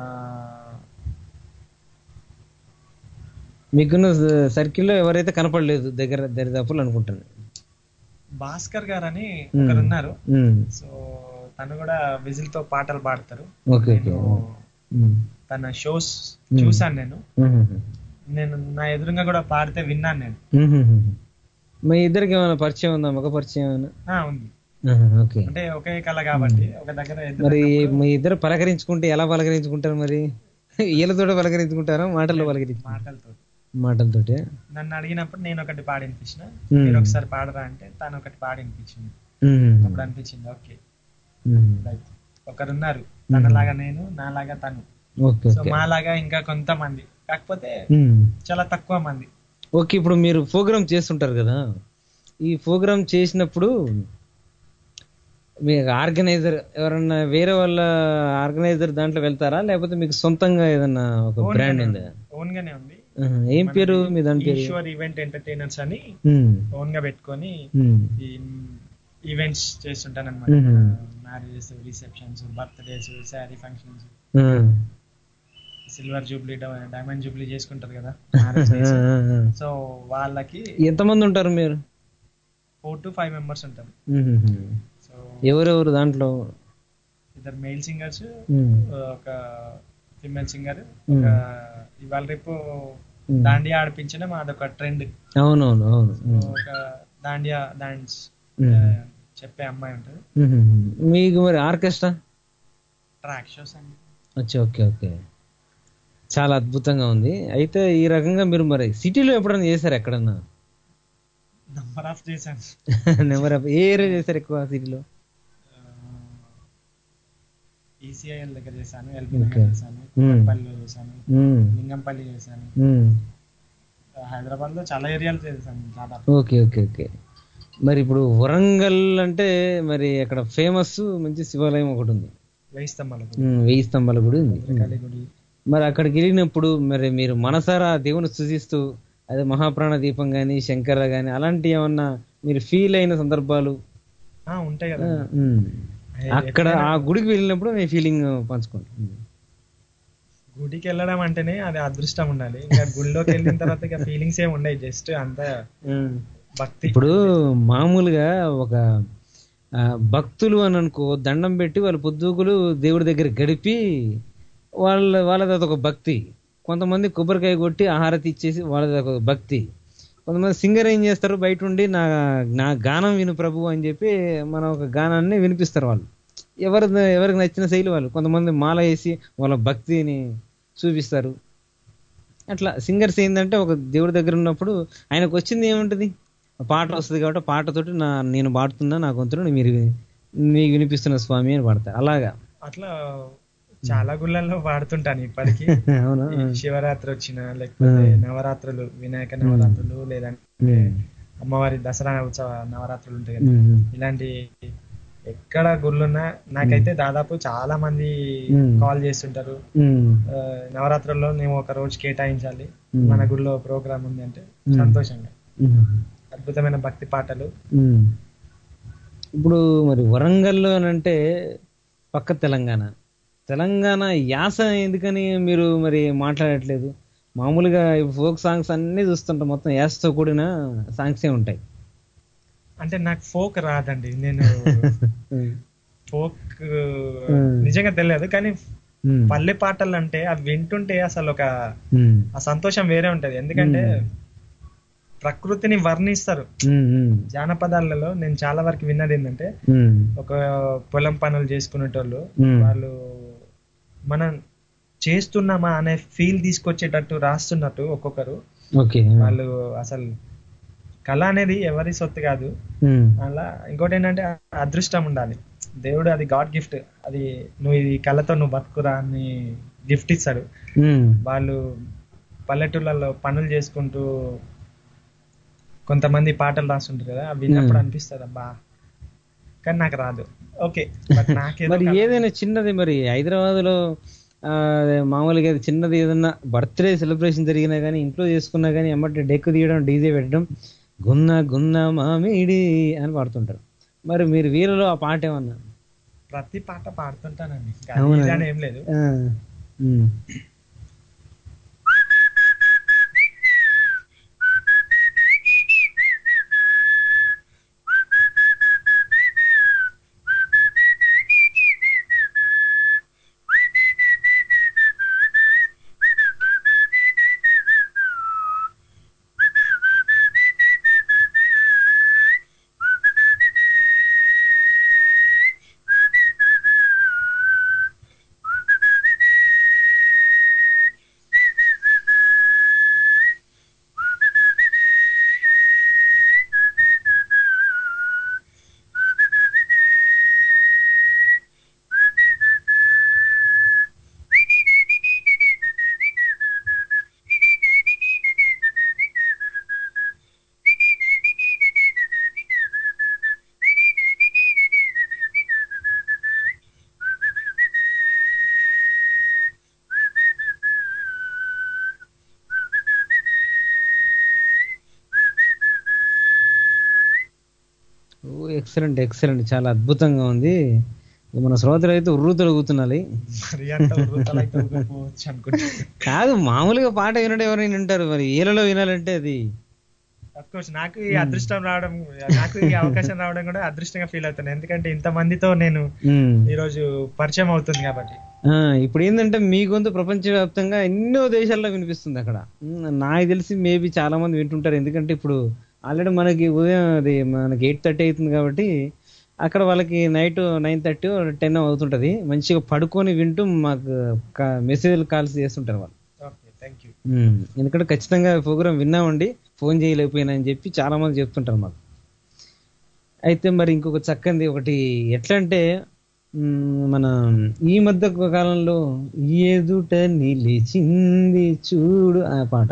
మీకున్న సర్కిల్లో ఎవరైతే కనపడలేదు దగ్గర దరిదాపులు అనుకుంటాను భాస్కర్ గారు అని Hmm. ఒకరు ఉన్నారు ఉమ్. సో తను కూడా విజిల్ తో పాటలు పాడతారు ఓకే ఓకే నేను ఉమ్. తన షోస్ Hmm. చూసాను నేను ఉహుహు. నేను నా ఎదురుగా కూడా పాడితే విన్నాను నేను ఉహుహు. మీ ఇద్దరికి ఏమైనా పరిచయం ఉందా మగ పరిచయం ఏమైనా ఆ, ఉంది ఆహా, ఓకే అంటే ఒకే కళ కాబట్టి ఒక దగ్గర ఎదురు మరి మీ ఇద్దరు పలకరించుకుంటే ఎలా పలకరించుకుంటారు మరి వీళ్ళతోటి పలకరించుకుంటారా మాటల్లో పలకరించు మాటలతో మాటలతోటి నన్ను అడిగినప్పుడు నేను ఒకటి పాడి వినిపించిన Hmm. మీరు ఒకసారి పాడరా అంటే తను ఒకటి పాడి వినిపించింది ఉమ్. అప్పుడు అనిపించింది ఓకే ఉమ్. రైట్ ఒకరున్నారు తనలాగా నేను నాలాగా తను ఓకే సో ఓకే మాలాగా ఇంకా కొంతమంది కాకపోతే ఉమ్. చాలా తక్కువ మంది ఓకే ఇప్పుడు మీరు ప్రోగ్రామ్ చేస్తుంటారు కదా ఈ ప్రోగ్రామ్ చేసినప్పుడు మీ ఆర్గనైజర్ ఎవరన్నా వేరే వాళ్ళ ఆర్గనైజర్ దాంట్లో వెళ్తారా లేకపోతే మీకు సొంతంగా ఏదన్నా ఒక బ్రాండ్ ఉందా ఓన్ గానే ఉంది ఆహా. ఏం పేరు మీ దాని పేరు ఈశ్వర్ ఈవెంట్ ఎంటర్టైనర్స్ అని ఉమ్. ఓన్ గా పెట్టుకొని ఉమ్. ఈ ఈవెంట్స్ చేస్తుంటాను అనమాట మ్మ్. Marriages receptions birthdays sari functions ఉమ్. సిల్వర్ జూబ్లీ డైమండ్ జూబ్లీ చేసుకుంటారు కదా ఆ, ఆ, ఆ. సో వాళ్ళకి ఎంతమంది ఉంటారు మీరు ఫోర్ టు ఫైవ్ మెంబర్స్ ఉంటారు ఉహుహు. సో ఎవరెవరు దాంట్లో ఇద్దరు మెయిల్ సింగర్స్ ఉమ్. ఒక ఫిమేల్ సింగర్ మ్మ్. ఒక ఇవాళ రేపు మ్మ్. దాండియా ఆడిపించడం అదొక ట్రెండ్ అవునవును అవును ఉమ్. ఒక దాండియా డాన్స్ మ్మ్. చెప్పే అమ్మాయి ఉంటుంది ఉహుహు. మీకు మరి ఆర్కెస్ట్రా ట్రాక్ షోస్ అండి అచ్చా ఓకే ఓకే చాలా అద్భుతంగా ఉంది అయితే ఈ రకంగా మీరు మరి సిటీలో ఎప్పుడైనా చేశారు ఎక్కడన్నా నంబర్ ఆఫ్ చేశాను నెంబర్ ఆఫ్ ఏ ఏరియా చేశారు ఎక్కువ సిటీలో ఈసీఐఎల్ దగ్గర చేశాను ఎల్బీ Okay. నగర్ చేశాను మ్మ్. పల్లిలో చేశాను మ్మ్. లింగంపల్లి చేశాను మ్మ్. హైదరాబాద్ లో చాలా ఏరియాలు చేశాను దాదాపు ఓకే ఓకే ఓకే మరి ఇప్పుడు వరంగల్ అంటే మరి అక్కడ ఫేమస్ మంచి శివాలయం ఒకటి ఉంది వెయ్యి స్తంభాల గుడి, ఉమ్, వెయ్యి స్తంభాల గుడి ఉంది భద్రకాళి గుడి మరి అక్కడికి వెళ్ళినప్పుడు మరి మీరు మనసారా దేవుని స్థుతిస్తూ అదే మహాప్రాణ దీపం గాని శంకర గాని అలాంటి ఏమన్నా మీరు ఫీల్ అయిన సందర్భాలు ఆ, ఉంటాయి కదా ఆ, ఉమ్. అక్కడ ఆ గుడికి వెళ్ళినప్పుడు మీ ఫీలింగ్ పంచుకోండి ఉమ్. గుడికి వెళ్ళడం అంటేనే అది అదృష్టం ఉండాలి ఇంకా గుడిలోకి వెళ్ళిన తర్వాత ఇక ఫీలింగ్స్ ఏమి ఉండవు జస్ట్ అంత ఉమ్. భక్తి ఇప్పుడు మామూలుగా ఒక ఆ, భక్తులు అని అనుకో దండం పెట్టి వాళ్ళ పొద్దుకులు దేవుడి దగ్గర గడిపి వాళ్ళ వాళ్ళది అదొక భక్తి కొంతమంది కొబ్బరికాయ కొట్టి ఆహారతి ఇచ్చేసి వాళ్ళది ఒక భక్తి కొంతమంది సింగర్ ఏం చేస్తారు బయట ఉండి నా నా గానం విను ప్రభు అని చెప్పి మన ఒక గానాన్ని వినిపిస్తారు వాళ్ళు ఎవరి ఎవరికి నచ్చిన శైలి వాళ్ళు కొంతమంది మాల వేసి వాళ్ళ భక్తిని చూపిస్తారు అట్లా సింగర్స్ ఏంటంటే ఒక దేవుడి దగ్గర ఉన్నప్పుడు ఆయనకు వచ్చింది ఏముంటది పాట వస్తుంది కాబట్టి పాటతోటి నా నేను పాడుతున్నా నా గొంతును మీరు మీకు వినిపిస్తున్న స్వామి అని పాడతారు అలాగా అట్లా చాలా గుళ్ళల్లో వాడుతుంటాను ఇప్పటికి అవునా ఈ శివరాత్రి వచ్చిన లేకపోతే నవరాత్రులు వినాయక నవరాత్రులు లేదంటే అమ్మవారి దసరా ఉత్సవ నవరాత్రులు ఉంటాయి కదా ఉమ్. ఇలాంటి ఎక్కడ గుళ్ళున్నా నాకైతే దాదాపు చాలా మంది మ్మ్. కాల్ చేస్తుంటారు ఉమ్. ఆ, నవరాత్రుల్లో మేము ఒక రోజు కేటాయించాలి మ్మ్. మన గుడిలో ప్రోగ్రామ్ ఉంది అంటే మ్మ్. సంతోషంగా ఉమ్. అద్భుతమైన భక్తి పాటలు ఉమ్. ఇప్పుడు మరి వరంగల్ అని అంటే పక్క తెలంగాణ తెలంగాణ యాస ఎందుకని మీరు మరి మాట్లాడట్లేదు మామూలుగా ఫోక్ సాంగ్స్ అన్ని చూస్తుంటాం మొత్తం యాసతో కూడిన సాంగ్సే ఉంటాయి అంటే నాకు ఫోక్ రాదండి నేను ఫోక్ మ్మ్. నిజంగా తెలియదు కానీ ఉమ్. పల్లె పాటలు అంటే అవి వింటుంటే అసలు ఒక ఉమ్. ఆ సంతోషం వేరే ఉంటది ఎందుకంటే ప్రకృతిని వర్ణిస్తారు ఉమ్. ఉమ్. జానపదాలలో నేను చాలా వరకు విన్నది ఏంటంటే ఉమ్. ఒక పొలం పనులు చేసుకునేటోళ్ళు మ్మ్. వాళ్ళు మనం చేస్తున్నామా అనే ఫీల్ తీసుకొచ్చేటట్టు రాస్తున్నట్టు ఒక్కొక్కరు ఓకే వాళ్ళు అసలు కళ అనేది ఎవరి సొత్తు కాదు ఉమ్. అలా ఇంకోటి ఏంటంటే అదృష్టం ఉండాలి దేవుడు అది గాడ్ గిఫ్ట్ అది నువ్వు ఇది కళతో నువ్వు బతుకురా అని గిఫ్ట్ ఇస్తాడు ఉమ్. వాళ్ళు పల్లెటూళ్ళలో పనులు చేసుకుంటూ కొంతమంది పాటలు రాస్తుంటారు కదా అవి విన్నప్పుడు మ్మ్. అనిపిస్తుంది అబ్బా కానీ నాకు రాదు ఓకే బట్ నాకేదో మరి కళ. ఏదైనా చిన్నది మరి హైదరాబాద్ లో ఆ, మామూలుగా అది చిన్నది ఏదన్నా బర్త్డే సెలబ్రేషన్ జరిగినా కానీ ఇంట్లో చేసుకున్నా కానీ ఎమ్మటి డెక్కు తీయడం డీజే పెట్టడం గున్న గున్న మామిడి అని పాడుతుంటారు మరి మీరు వీరిలో ఆ పాట ఏమన్నా ప్రతి పాట పాడుతుంటానండి ఇంకా అవునా? ఇది అని ఏం లేదు ఆ, ఉమ్. ఓ ఎక్సలెంట్ ఎక్సలెంట్ చాలా అద్భుతంగా ఉంది ఇక మన శ్రోతలు అయితే ఉర్రు తొలుగుతున్నది మరి అంత ఉర్రూతలైతే ఊరుకోవచ్చు అనుకుంటా కాదు మామూలుగా పాట వినడం ఎవరైనా వింటారు మరి ఈలలో వినాలంటే అది కోర్స్ నాకు ఈ అదృష్టం రావడం నాకు ఈ అవకాశం రావడం కూడా అదృష్టంగా ఫీల్ అవుతాను ఎందుకంటే ఇంత మందితో నేను ఉమ్. ఈ రోజు పరిచయం అవుతుంది కాబట్టి ఆ, ఇప్పుడు ఏంటంటే మీ గొంతు ప్రపంచవ్యాప్తంగా ఎన్నో దేశాల్లో వినిపిస్తుంది అక్కడ ఉమ్, నాకు తెలిసి మేబీ చాలా మంది వింటుంటారు ఎందుకంటే ఇప్పుడు ఆల్రెడీ మనకి ఉదయం అది మనకి ఎయిట్ థర్టీ అవుతుంది కాబట్టి అక్కడ వాళ్ళకి నైట్ నైన్ థర్టీ టెన్ అవుతుంటది మంచిగా పడుకొని వింటూ మాకు మెసేజ్ కాల్స్ చేస్తుంటారు వాళ్ళు ఓకే థ్యాంక్ యూ ఉమ్, ఎందుకంటే ఖచ్చితంగా ప్రోగ్రామ్ విన్నామండి ఫోన్ చేయలేకపోయినా అని చెప్పి చాలా మంది చెప్తుంటారు మాకు అయితే మరి ఇంకొక చక్కంది ఒకటి ఎట్లా అంటే ఉమ్, మన ఈ మధ్య కాలంలో ఎదుట నిలిచింది చూడు ఆ పాట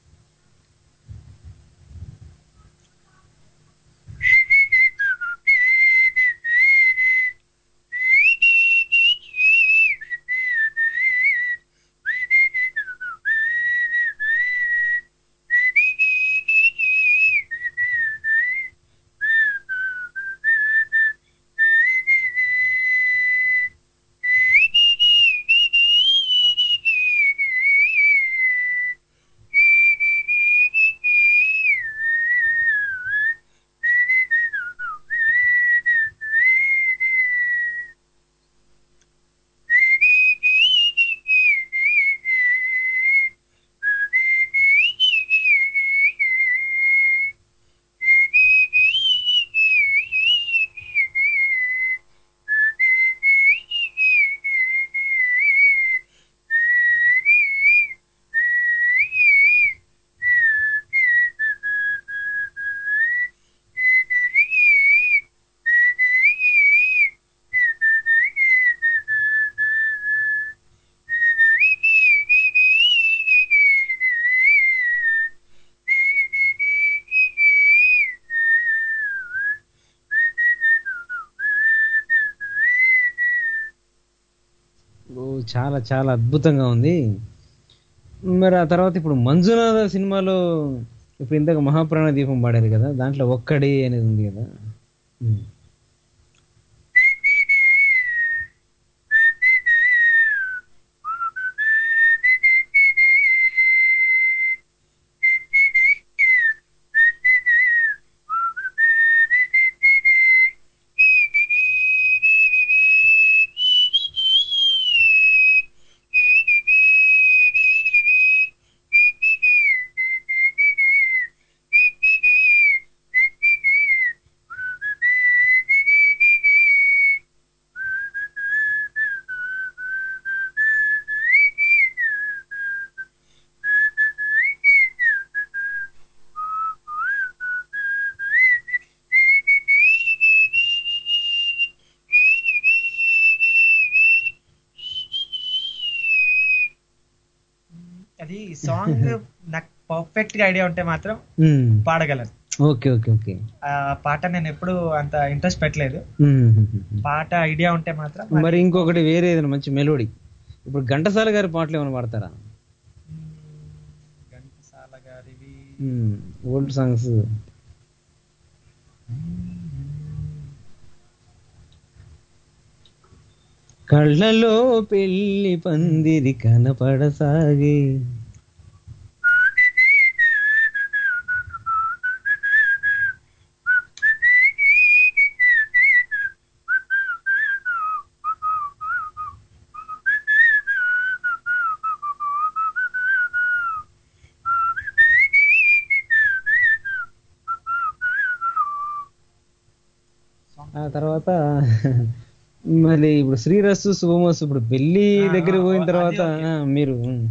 ఓ చాలా చాలా అద్భుతంగా ఉంది మరి ఆ తర్వాత ఇప్పుడు మంజునాథ సినిమాలో ఇప్పుడు ఇంతకు మహాప్రాణ దీపం పాడారు కదా దాంట్లో ఒక్కడే అనేది ఉంది కదా ఉమ్. అది సాంగ్ నాకు పర్ఫెక్ట్ గా ఐడియా ఉంటే మాత్రం ఉమ్. పాడగలను ఓకే ఓకే ఓకే ఆ పాట నేను ఎప్పుడు అంత ఇంట్రెస్ట్ పెట్టలేదు ఉమ్. పాట ఐడియా ఉంటే మాత్రం మరి ఇంకొకటి వేరే ఏదైనా మంచి మెలోడీ ఇప్పుడు ఘంటసాల గారి పాటలు ఏమైనా పాడతారా ఘంటసాల గారివి ఓల్డ్ సాంగ్స్ కళ్ళలో పెళ్లి పందిరి కనపడసాగే ఆ తర్వాత మళ్ళీ ఇప్పుడు శ్రీరస్సు శుభమస్సు ఇప్పుడు పెళ్లి ఆ, దగ్గర పోయిన అది తర్వాత ఓకే. ఆ, మీరు ఉమ్.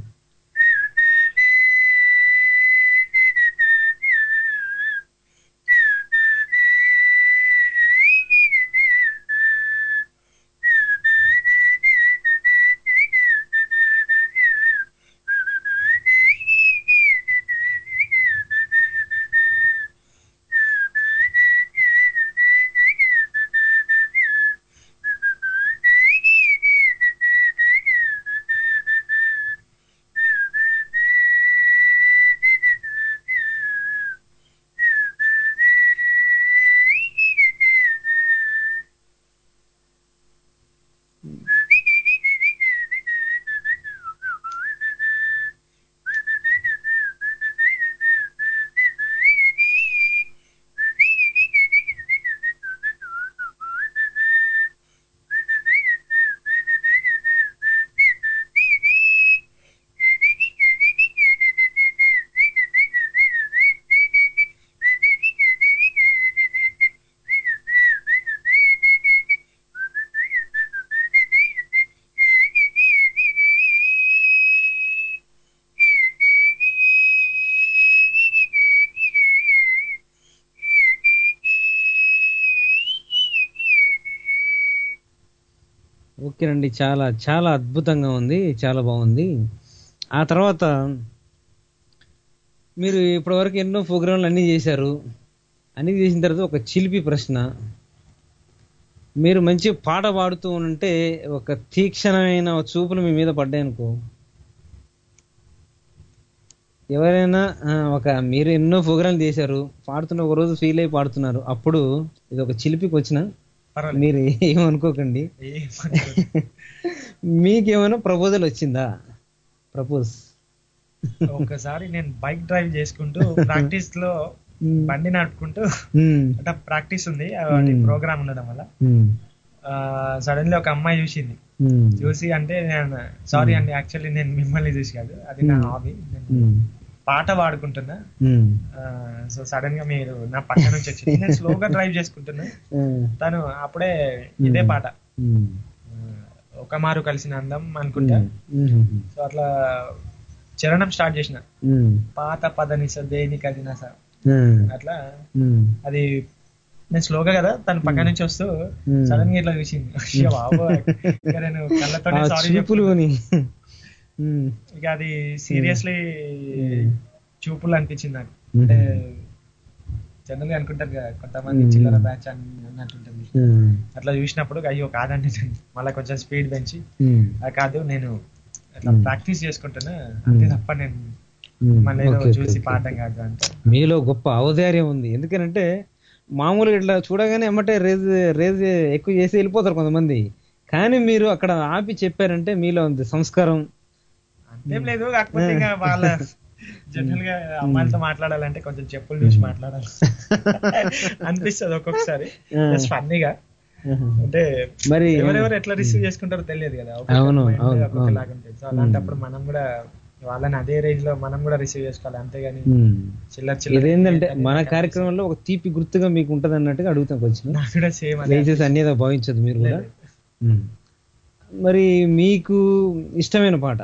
ఓకేనండి చాలా చాలా అద్భుతంగా ఉంది చాలా బాగుంది ఆ తర్వాత మీరు ఇప్పటివరకు ఎన్నో ప్రోగ్రాంలు అన్నీ చేశారు అన్నీ చేసిన తర్వాత ఒక చిలిపి ప్రశ్న మీరు మంచి పాట పాడుతూ ఉంటే ఒక తీక్షణమైన చూపులు మీ మీద పడ్డాయనుకో ఎవరైనా ఆ, ఒక మీరు ఎన్నో ప్రోగ్రాంలు చేశారు పాడుతున్న ఒక రోజు ఫీల్ అయి పాడుతున్నారు అప్పుడు ఇది ఒక చిలిపికి వచ్చిన పర్వాలేదు మీరు ఏమనుకోకండి ఏమనుకోవద్దు. మీకేమైనా ప్రపోజల్ వచ్చిందా ప్రపోజ్ ఒకసారి నేను బైక్ డ్రైవ్ చేసుకుంటూ ప్రాక్టీస్ లో బండి నడుపుకుంటూ అంటే ప్రాక్టీస్ ఉంది ప్రోగ్రామ్ ఉండడం వల్ల సడన్లీ ఒక అమ్మాయి చూసింది చూసి అంటే నేను సారీ అండి యాక్చువల్లీ నేను మిమ్మల్ని చూసి కాదు అది నా హాబీ నేను పాట పాడుకుంటున్నా సో సడన్ గా మీరు నా పక్క నుంచి వచ్చింది నేను స్లోగా డ్రైవ్ చేసుకుంటున్నా తను అప్పుడే ఇదే పాట ఆ, ఒక మారు కలిసిన అందం అనుకుంటా సో అట్లా చరణం స్టార్ట్ చేసిన పాత పదనిస దేనికి అది నా సార్ అట్లా అది నేను స్లోగా కదా తన పక్క నుంచి వస్తూ Hmm. సడన్ గా ఇట్లా చూసింది అయ్యో బాబోయ్. ఇక నేను కళ్ళతోనే సారీ చూపులు అని ఇక అది సీరియస్లీ చూపులు అనిపించింది నాకు Hmm. అంటే జనరల్ గా అనుకుంటారు కదా కొంతమంది Hmm. చిల్లర బ్యాచ్ అని అన్నట్టుంటుంది అట్లా చూసినప్పుడు అయ్యో కాదండి మళ్ళీ కొంచెం స్పీడ్ పెంచి "ఆ, కాదు నేను అట్లా Hmm. ప్రాక్టీస్ చేసుకుంటున్నా అంతే తప్ప నేను మళ్ళీ ఏదో ఓకే, ఓకే, చూసి ఓకే. పాడడం కాదు అంటే మీలో గొప్ప ఔదార్యం ఉంది ఎందుకనంటే మామూలుగా ఇట్లా చూడగానే ఎమ్మటే రేజ్ రేజ్ ఎక్కువ చేసి వెళ్ళిపోతారు కొంతమంది కానీ మీరు అక్కడ ఆపి చెప్పారంటే మీలో ఉంది సంస్కారం అంతేం లేదు కాకపోతే ఇంకా వాళ్ళ జనరల్ గా అమ్మాయిలతో మాట్లాడాలంటే కొంచెం చెప్పులు చూసి మాట్లాడాలి అనిపిస్తుంది ఒక్కొక్కసారి ఆ. జస్ట్ ఫన్నీగా అంటే మరి ఎవరెవరు ఎట్లా రిసీవ్ చేసుకుంటారో తెలియదు కదా అవును, ఒక్కొక్క mind అవును, ఒక్కొక్కలాగా అవును. ఉంటుంది సో అలాంటప్పుడు మనం కూడా వాళ్ళని అదే రేంజ్ లో మనం కూడా రిసీవ్ చేసుకోవాలి అంతేగాని ఉమ్. చిల్లర చిల్లర ఇదేంటంటే ఏంటనేది మన నాకు కార్యక్రమంలో ఒక తీపి గుర్తుగా మీకు ఉంటది అన్నట్టుగా అడుగుతాం వచ్చిన నాకు కూడా సేమ్ అదే దయచేసి అన్యదా భావించదు మీరు కూడా లేదు. ఉమ్. మరి మీకు ఇష్టమైన పాట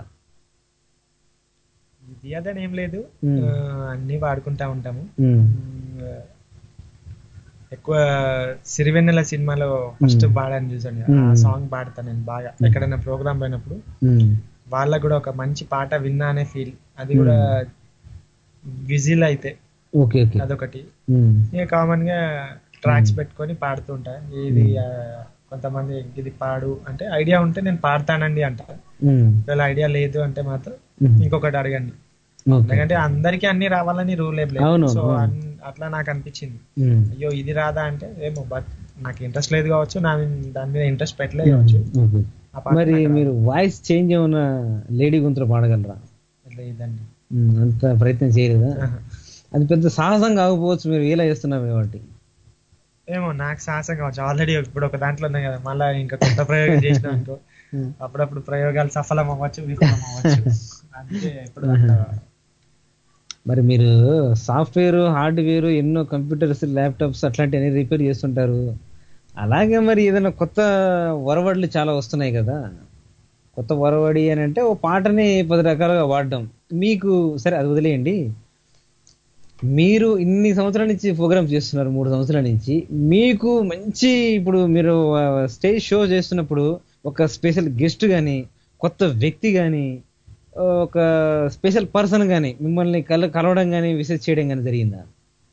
ఇది అదని ఏం లేదు Hmm. ఆ, అన్ని వాడుకుంటా ఉంటాము ఉమ్. మ్మ్. ఎక్కువ సిరివెన్నెల సినిమాలో ఫస్ట్ మ్మ్. పాడని చూసాను ఆ మ్మ్. సాంగ్ పాడతా నేను బాగా ఎక్కడైనా ప్రోగ్రామ్ పోయినప్పుడు ఉమ్. వాళ్ళకు కూడా ఒక మంచి పాట విన్నా అనే ఫీల్ అది కూడా విజిల్ అయితే ఓకే ఓకే అదొకటి ఉమ్. ఇక కామన్ గా ట్రాక్స్ పెట్టుకొని పాడుతూ ఉంటా ఇది ఆ, కొంతమంది ఇది పాడు అంటే ఐడియా ఉంటే నేను పాడతానండి అంట ఉమ్. ఒకవేళ ఐడియా లేదు అంటే మాత్రం మ్మ్. ఇంకొకటి అడగండి ఓకే ఎందుకంటే అందరికీ అన్ని రావాలని రూల్ ఏం అవును, లేదు సో అవును. అన్- అట్లా నాకు అనిపించింది ఉమ్. అయ్యో ఇది రాదా అంటే ఏమో బట్ నాకు ఇంట్రెస్ట్ లేదు కావచ్చు నా దాని మీద ఇంట్రెస్ట్ పెట్టలేదు కావచ్చు ఓకే. ఆ పాట మరి నాకు రాదు. మీరు వాయిస్ చేంజ్ ఏమన్నా లేడీ గొంతులో పాడగలరా అట్లా ఇదండి ఉమ్, అంత ప్రయత్నం చేయలేదా ఆహా. అది పెద్ద సాహసం కాకపోవచ్చు మీరు ఇలా చేస్తున్నారు కాబట్టి ఏమో నాకు సాహసం కావచ్చు ఆల్రెడీ ఇప్పుడు ఒక దాంట్లో ఉన్నాయి కదా మళ్ళీ ఇంకా కొత్త ప్రయోగం చేసిన అనుకో ఉమ్. అప్పుడప్పుడు ప్రయోగాలు సఫలం అవ్వచ్చు విఫలం అవ్వచ్చు అందుకే ఇప్పుడు అంత మరి మీరు సాఫ్ట్వేర్ హార్డ్వేర్ ఎన్నో కంప్యూటర్స్ ల్యాప్టాప్స్ అట్లాంటివన్నీ రిపేర్ చేస్తుంటారు అలాగే మరి ఏదైనా కొత్త వరవడులు చాలా వస్తున్నాయి కదా కొత్త వరవడి అని అంటే ఓ పాటని పది రకాలుగా వాడడం మీకు సరే అది వదిలేయండి మీరు ఇన్ని సంవత్సరాల నుంచి ప్రోగ్రామ్ చేస్తున్నారు మూడు సంవత్సరాల నుంచి మీకు మంచి ఇప్పుడు మీరు స్టేజ్ షో చేస్తున్నప్పుడు ఒక స్పెషల్ గెస్ట్ కానీ కొత్త వ్యక్తి కానీ ఒక స్పెషల్ పర్సన్ కానీ మిమ్మల్ని కల కలవడం కానీ విసిట్ చేయడం కానీ జరిగిందా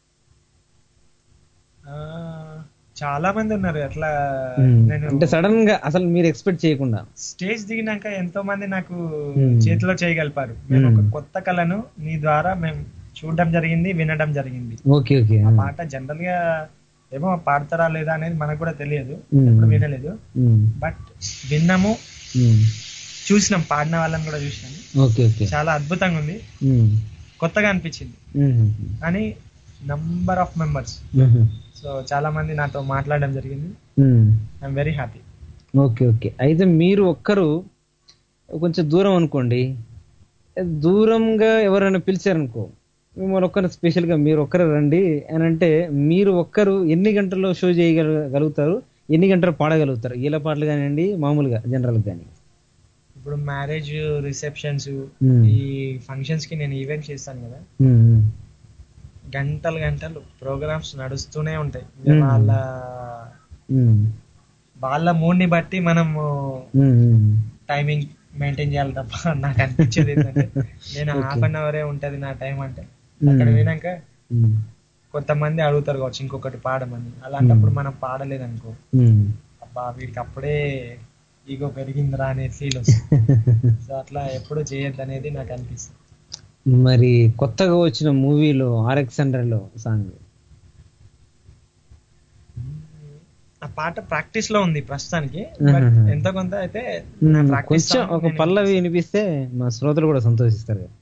ఆ, చాలా మంది ఉన్నారు అట్లా నేను అంటే సడన్ గా అసలు మీరు ఎక్స్పెక్ట్ చేయకుండా స్టేజ్ దిగినాక ఎంతో మంది నాకు Hmm. చేతిలో చేయగలిపారు మేము ఒక Hmm. కొత్త కళను మీ ద్వారా మేము చూడడం జరిగింది వినడం జరిగింది ఓకే ఓకే ఆ పాట జనరల్ గా ఏమో పాడతారా లేదా అనేది మనకు కూడా తెలియదు Hmm. ఎప్పుడు వినలేదు బట్ విన్నాము చూసినాం పాడిన వాళ్ళని కూడా చూసినాం ఓకే ఓకే చాలా అద్భుతంగా ఉంది కొత్తగా అనిపించింది అని నంబర్ ఆఫ్ మెంబర్స్ సో చాలా మంది నాతో మాట్లాడడం జరిగింది I'm very happy okay okay అయితే మీరు ఒక్కరు కొంచెం దూరం అనుకోండి దూరంగా ఎవరైనా పిలిచారనుకో మిమ్మల్ని ఒక్కరు స్పెషల్ గా మీరు ఒక్కరు రండి అని అంటే మీరు ఒక్కరు ఎన్ని గంటల్లో షో చేయగలుగుతారు ఎన్ని గంటలు పాడగలుగుతారు ఈల పాటలు కానివ్వండి మామూలుగా జనరల్ కానీ ఇప్పుడు మ్యారేజ్ రిసెప్షన్స్ Hmm. ఈ ఫంక్షన్స్ కి నేను ఈవెంట్ చేస్తాను కదా గంటలు గంటలు ప్రోగ్రామ్స్ నడుస్తూనే ఉంటాయి ఇక Hmm. వాళ్ళ వాళ్ళ మూడ్ ని బట్టి మనము ఉమ్, ఉమ్. టైమింగ్ మెయింటైన్ చేయాలి తప్ప నాకు అనిపించేది ఏంటంటే నేను Okay. హాఫ్ అన్ అవరే ఉంటది నా టైం అంటే అక్కడ ఉమ్. వినాక ఉమ్, కొంతమంది అడుగుతారు కావచ్చు ఇంకొకటి పాడమని అలాంటప్పుడు Hmm. మనం పాడలేదు అనుకో ఉమ్. అబ్బా వీడికి అప్పుడే ఈగో పెరిగిందిరా అనే ఫీల్ వస్తుంది సో అట్లా ఎప్పుడు చేయొద్దు అనేది నాకు అనిపిస్తుంది మరి కొత్తగా వచ్చిన మూవీలో ఆర్ఎక్స్ హండ్రెడ్ లో సాంగ్ ఆ పాట ప్రాక్టీస్ లో ఉంది ప్రస్తుతానికి బట్ Mhm. ఎంతో కొంత అయితే నా ప్రాక్టీస్ కొంచెం ఒక పల్లవి వినిపిస్తే మా శ్రోతలు కూడా సంతోషిస్తారు కదా.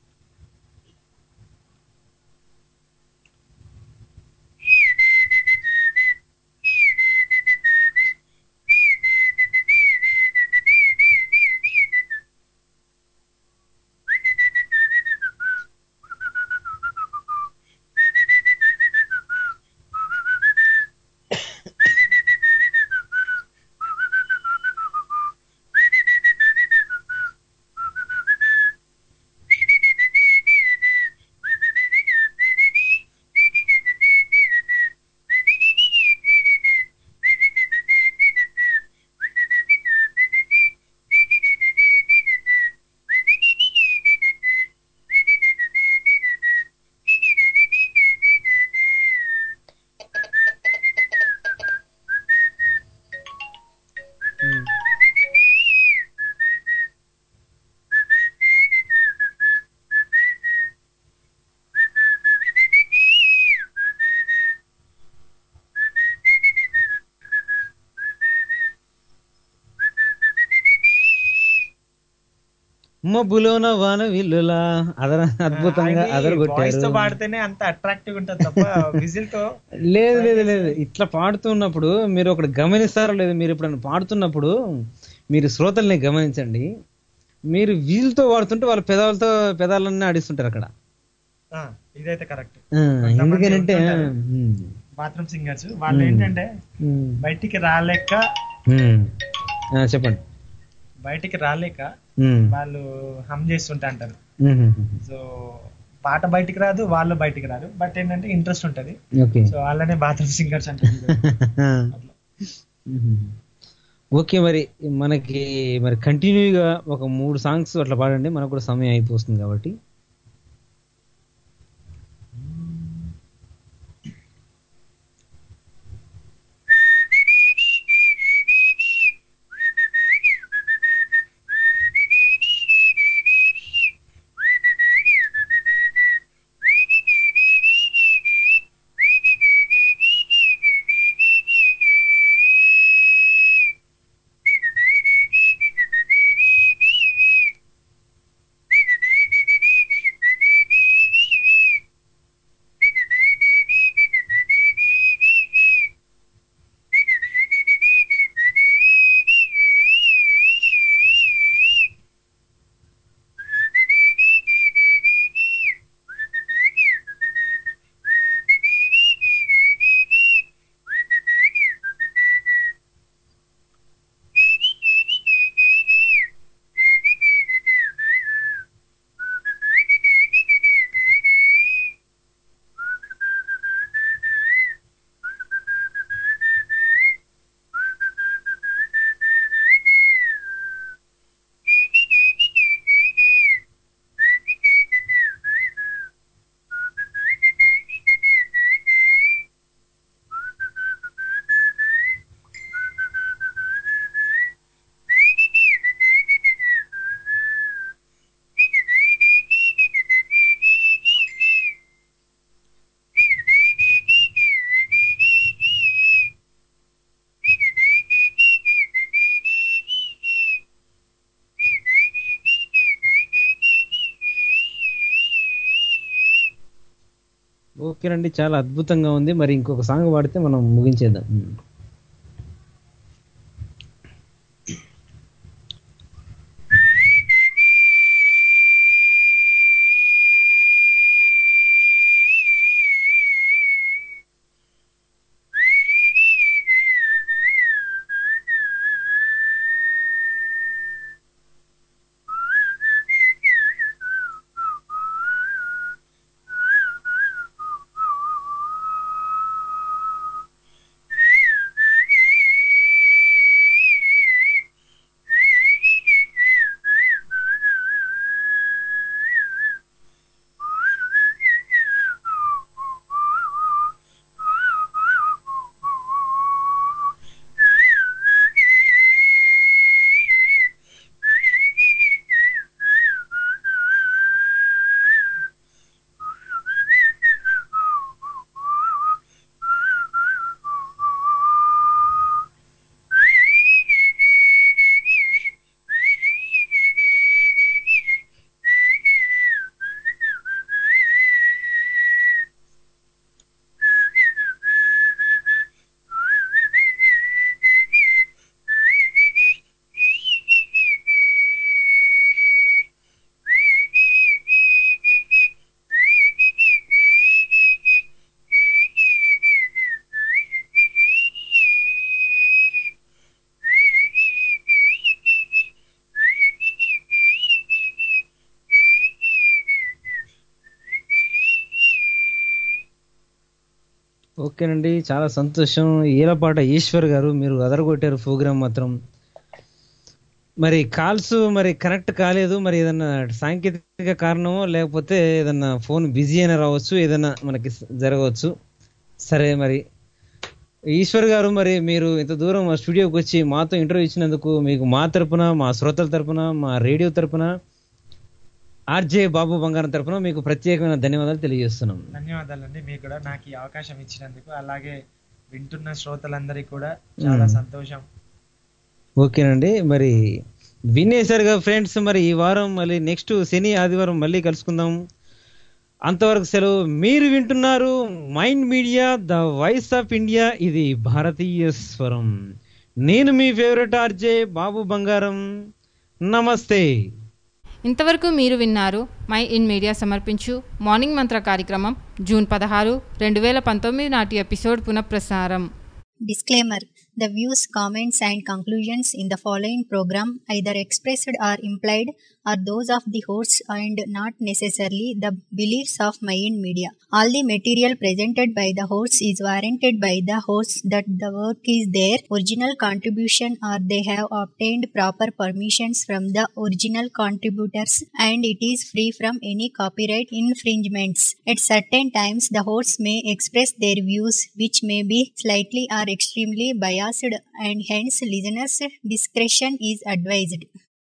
మబ్బులోన వాన విల్లులా అదర అద్భుతంగా వాయిస్ తో అదరగొట్టారు పాడితేనే అంత అట్రాక్టివ్ ఉంటుంది తప్ప విజిల్ తో లేదు లేదు లేదు ఇట్లా పాడుతున్నప్పుడు మీరు ఒకటి గమనిస్తారో లేదు మీరు ఇప్పుడు పాడుతున్నప్పుడు మీరు శ్రోతల్ని గమనించండి మీరు వీళ్ళతో పాడుతుంటే వాళ్ళ పెదాలతో పెదాలన్నీ ఆడిస్తుంటారు అక్కడ ఆ, ఇదైతే కరెక్ట్ ఆ, ఎందుకనంటే ఉమ్, బాత్రూమ్ సింగర్స్ వాళ్ళు Hmm. ఏంటంటే ఉమ్, బయటికి రాలేక ఉమ్. ఆ, చెప్పండి బయటికి రాలేక ఉమ్, వాళ్ళు హమ్ చేస్తుంటా అంటారు ఉమ్, ఉమ్, సో పాట బయటికి రాదు వాళ్ళు బయటికి రారు బట్ ఏంటంటే ఇంట్రెస్ట్ ఉంటది ఓకే సో వాళ్ళనే బాత్రూమ్ సింగర్స్ అంటారు ఉమ్. ఓకే మరి మనకి మరి కంటిన్యూగా ఒక మూడు సాంగ్స్ అట్లా పాడండి మనకు కూడా సమయం అయిపోతుంది కాబట్టి ఓకేనండి చాలా అద్భుతంగా ఉంది మరి ఇంకొక సాంగ్ పాడితే మనం ముగించేద్దాం ఉమ్. ఓకేనండి చాలా సంతోషం ఈలపాట ఈశ్వర్ గారు మీరు అదరగొట్టారు ప్రోగ్రామ్ మాత్రం మరి కాల్స్ మరి కనెక్ట్ కాలేదు మరి ఏదన్నా సాంకేతిక కారణమో లేకపోతే ఏదన్నా ఫోన్ బిజీ అయినా రావచ్చు ఏదన్నా మనకి జరగవచ్చు సరే మరి ఈశ్వర్ గారు మరి మీరు ఇంత దూరం మా స్టూడియోకి వచ్చి మాతో ఇంటర్వ్యూ ఇచ్చినందుకు మీకు మా తరపున మా శ్రోతల తరపున మా రేడియో తరపున ఆర్జే బాబు బంగారం తరపున మీకు ప్రత్యేకమైన ధన్యవాదాలు తెలియజేస్తున్నాం ధన్యవాదాలండి మీకు కూడా నాకు ఈ అవకాశం ఇచ్చినందుకు అలాగే వింటున్న శ్రోతలందరికీ కూడా చాలా మ్మ్. సంతోషం ఓకేనండి మరి వినేశారుగా ఫ్రెండ్స్ మరి ఈ వారం మళ్ళీ నెక్స్ట్ శని ఆదివారం మళ్ళీ కలుసుకుందాం అంతవరకు సెలవు మీరు వింటున్నారు Mind media the voice of India ఇది భారతీయ స్వరం నేను మీ ఫేవరెట్ ఆర్జే బాబు బంగారం నమస్తే ఇంతవరకు మీరు విన్నారు మై ఇన్ మీడియా సమర్పించు మార్నింగ్ మంత్ర కార్యక్రమం జూన్ పదహారు రెండు వేల పంతొమ్మిది నాటి ఎపిసోడ్ పునఃప్రసారం Disclaimer The views, comments, and conclusions in the following program, either expressed or implied, are those of the hosts and not necessarily the beliefs of Mayan Media. All the material presented by the hosts is warranted by the hosts that the work is their original contribution or they have obtained proper permissions from the original contributors and it is free from any copyright infringements. At certain times, the hosts may express their views which may be slightly or extremely biased and hence listeners' discretion is advised.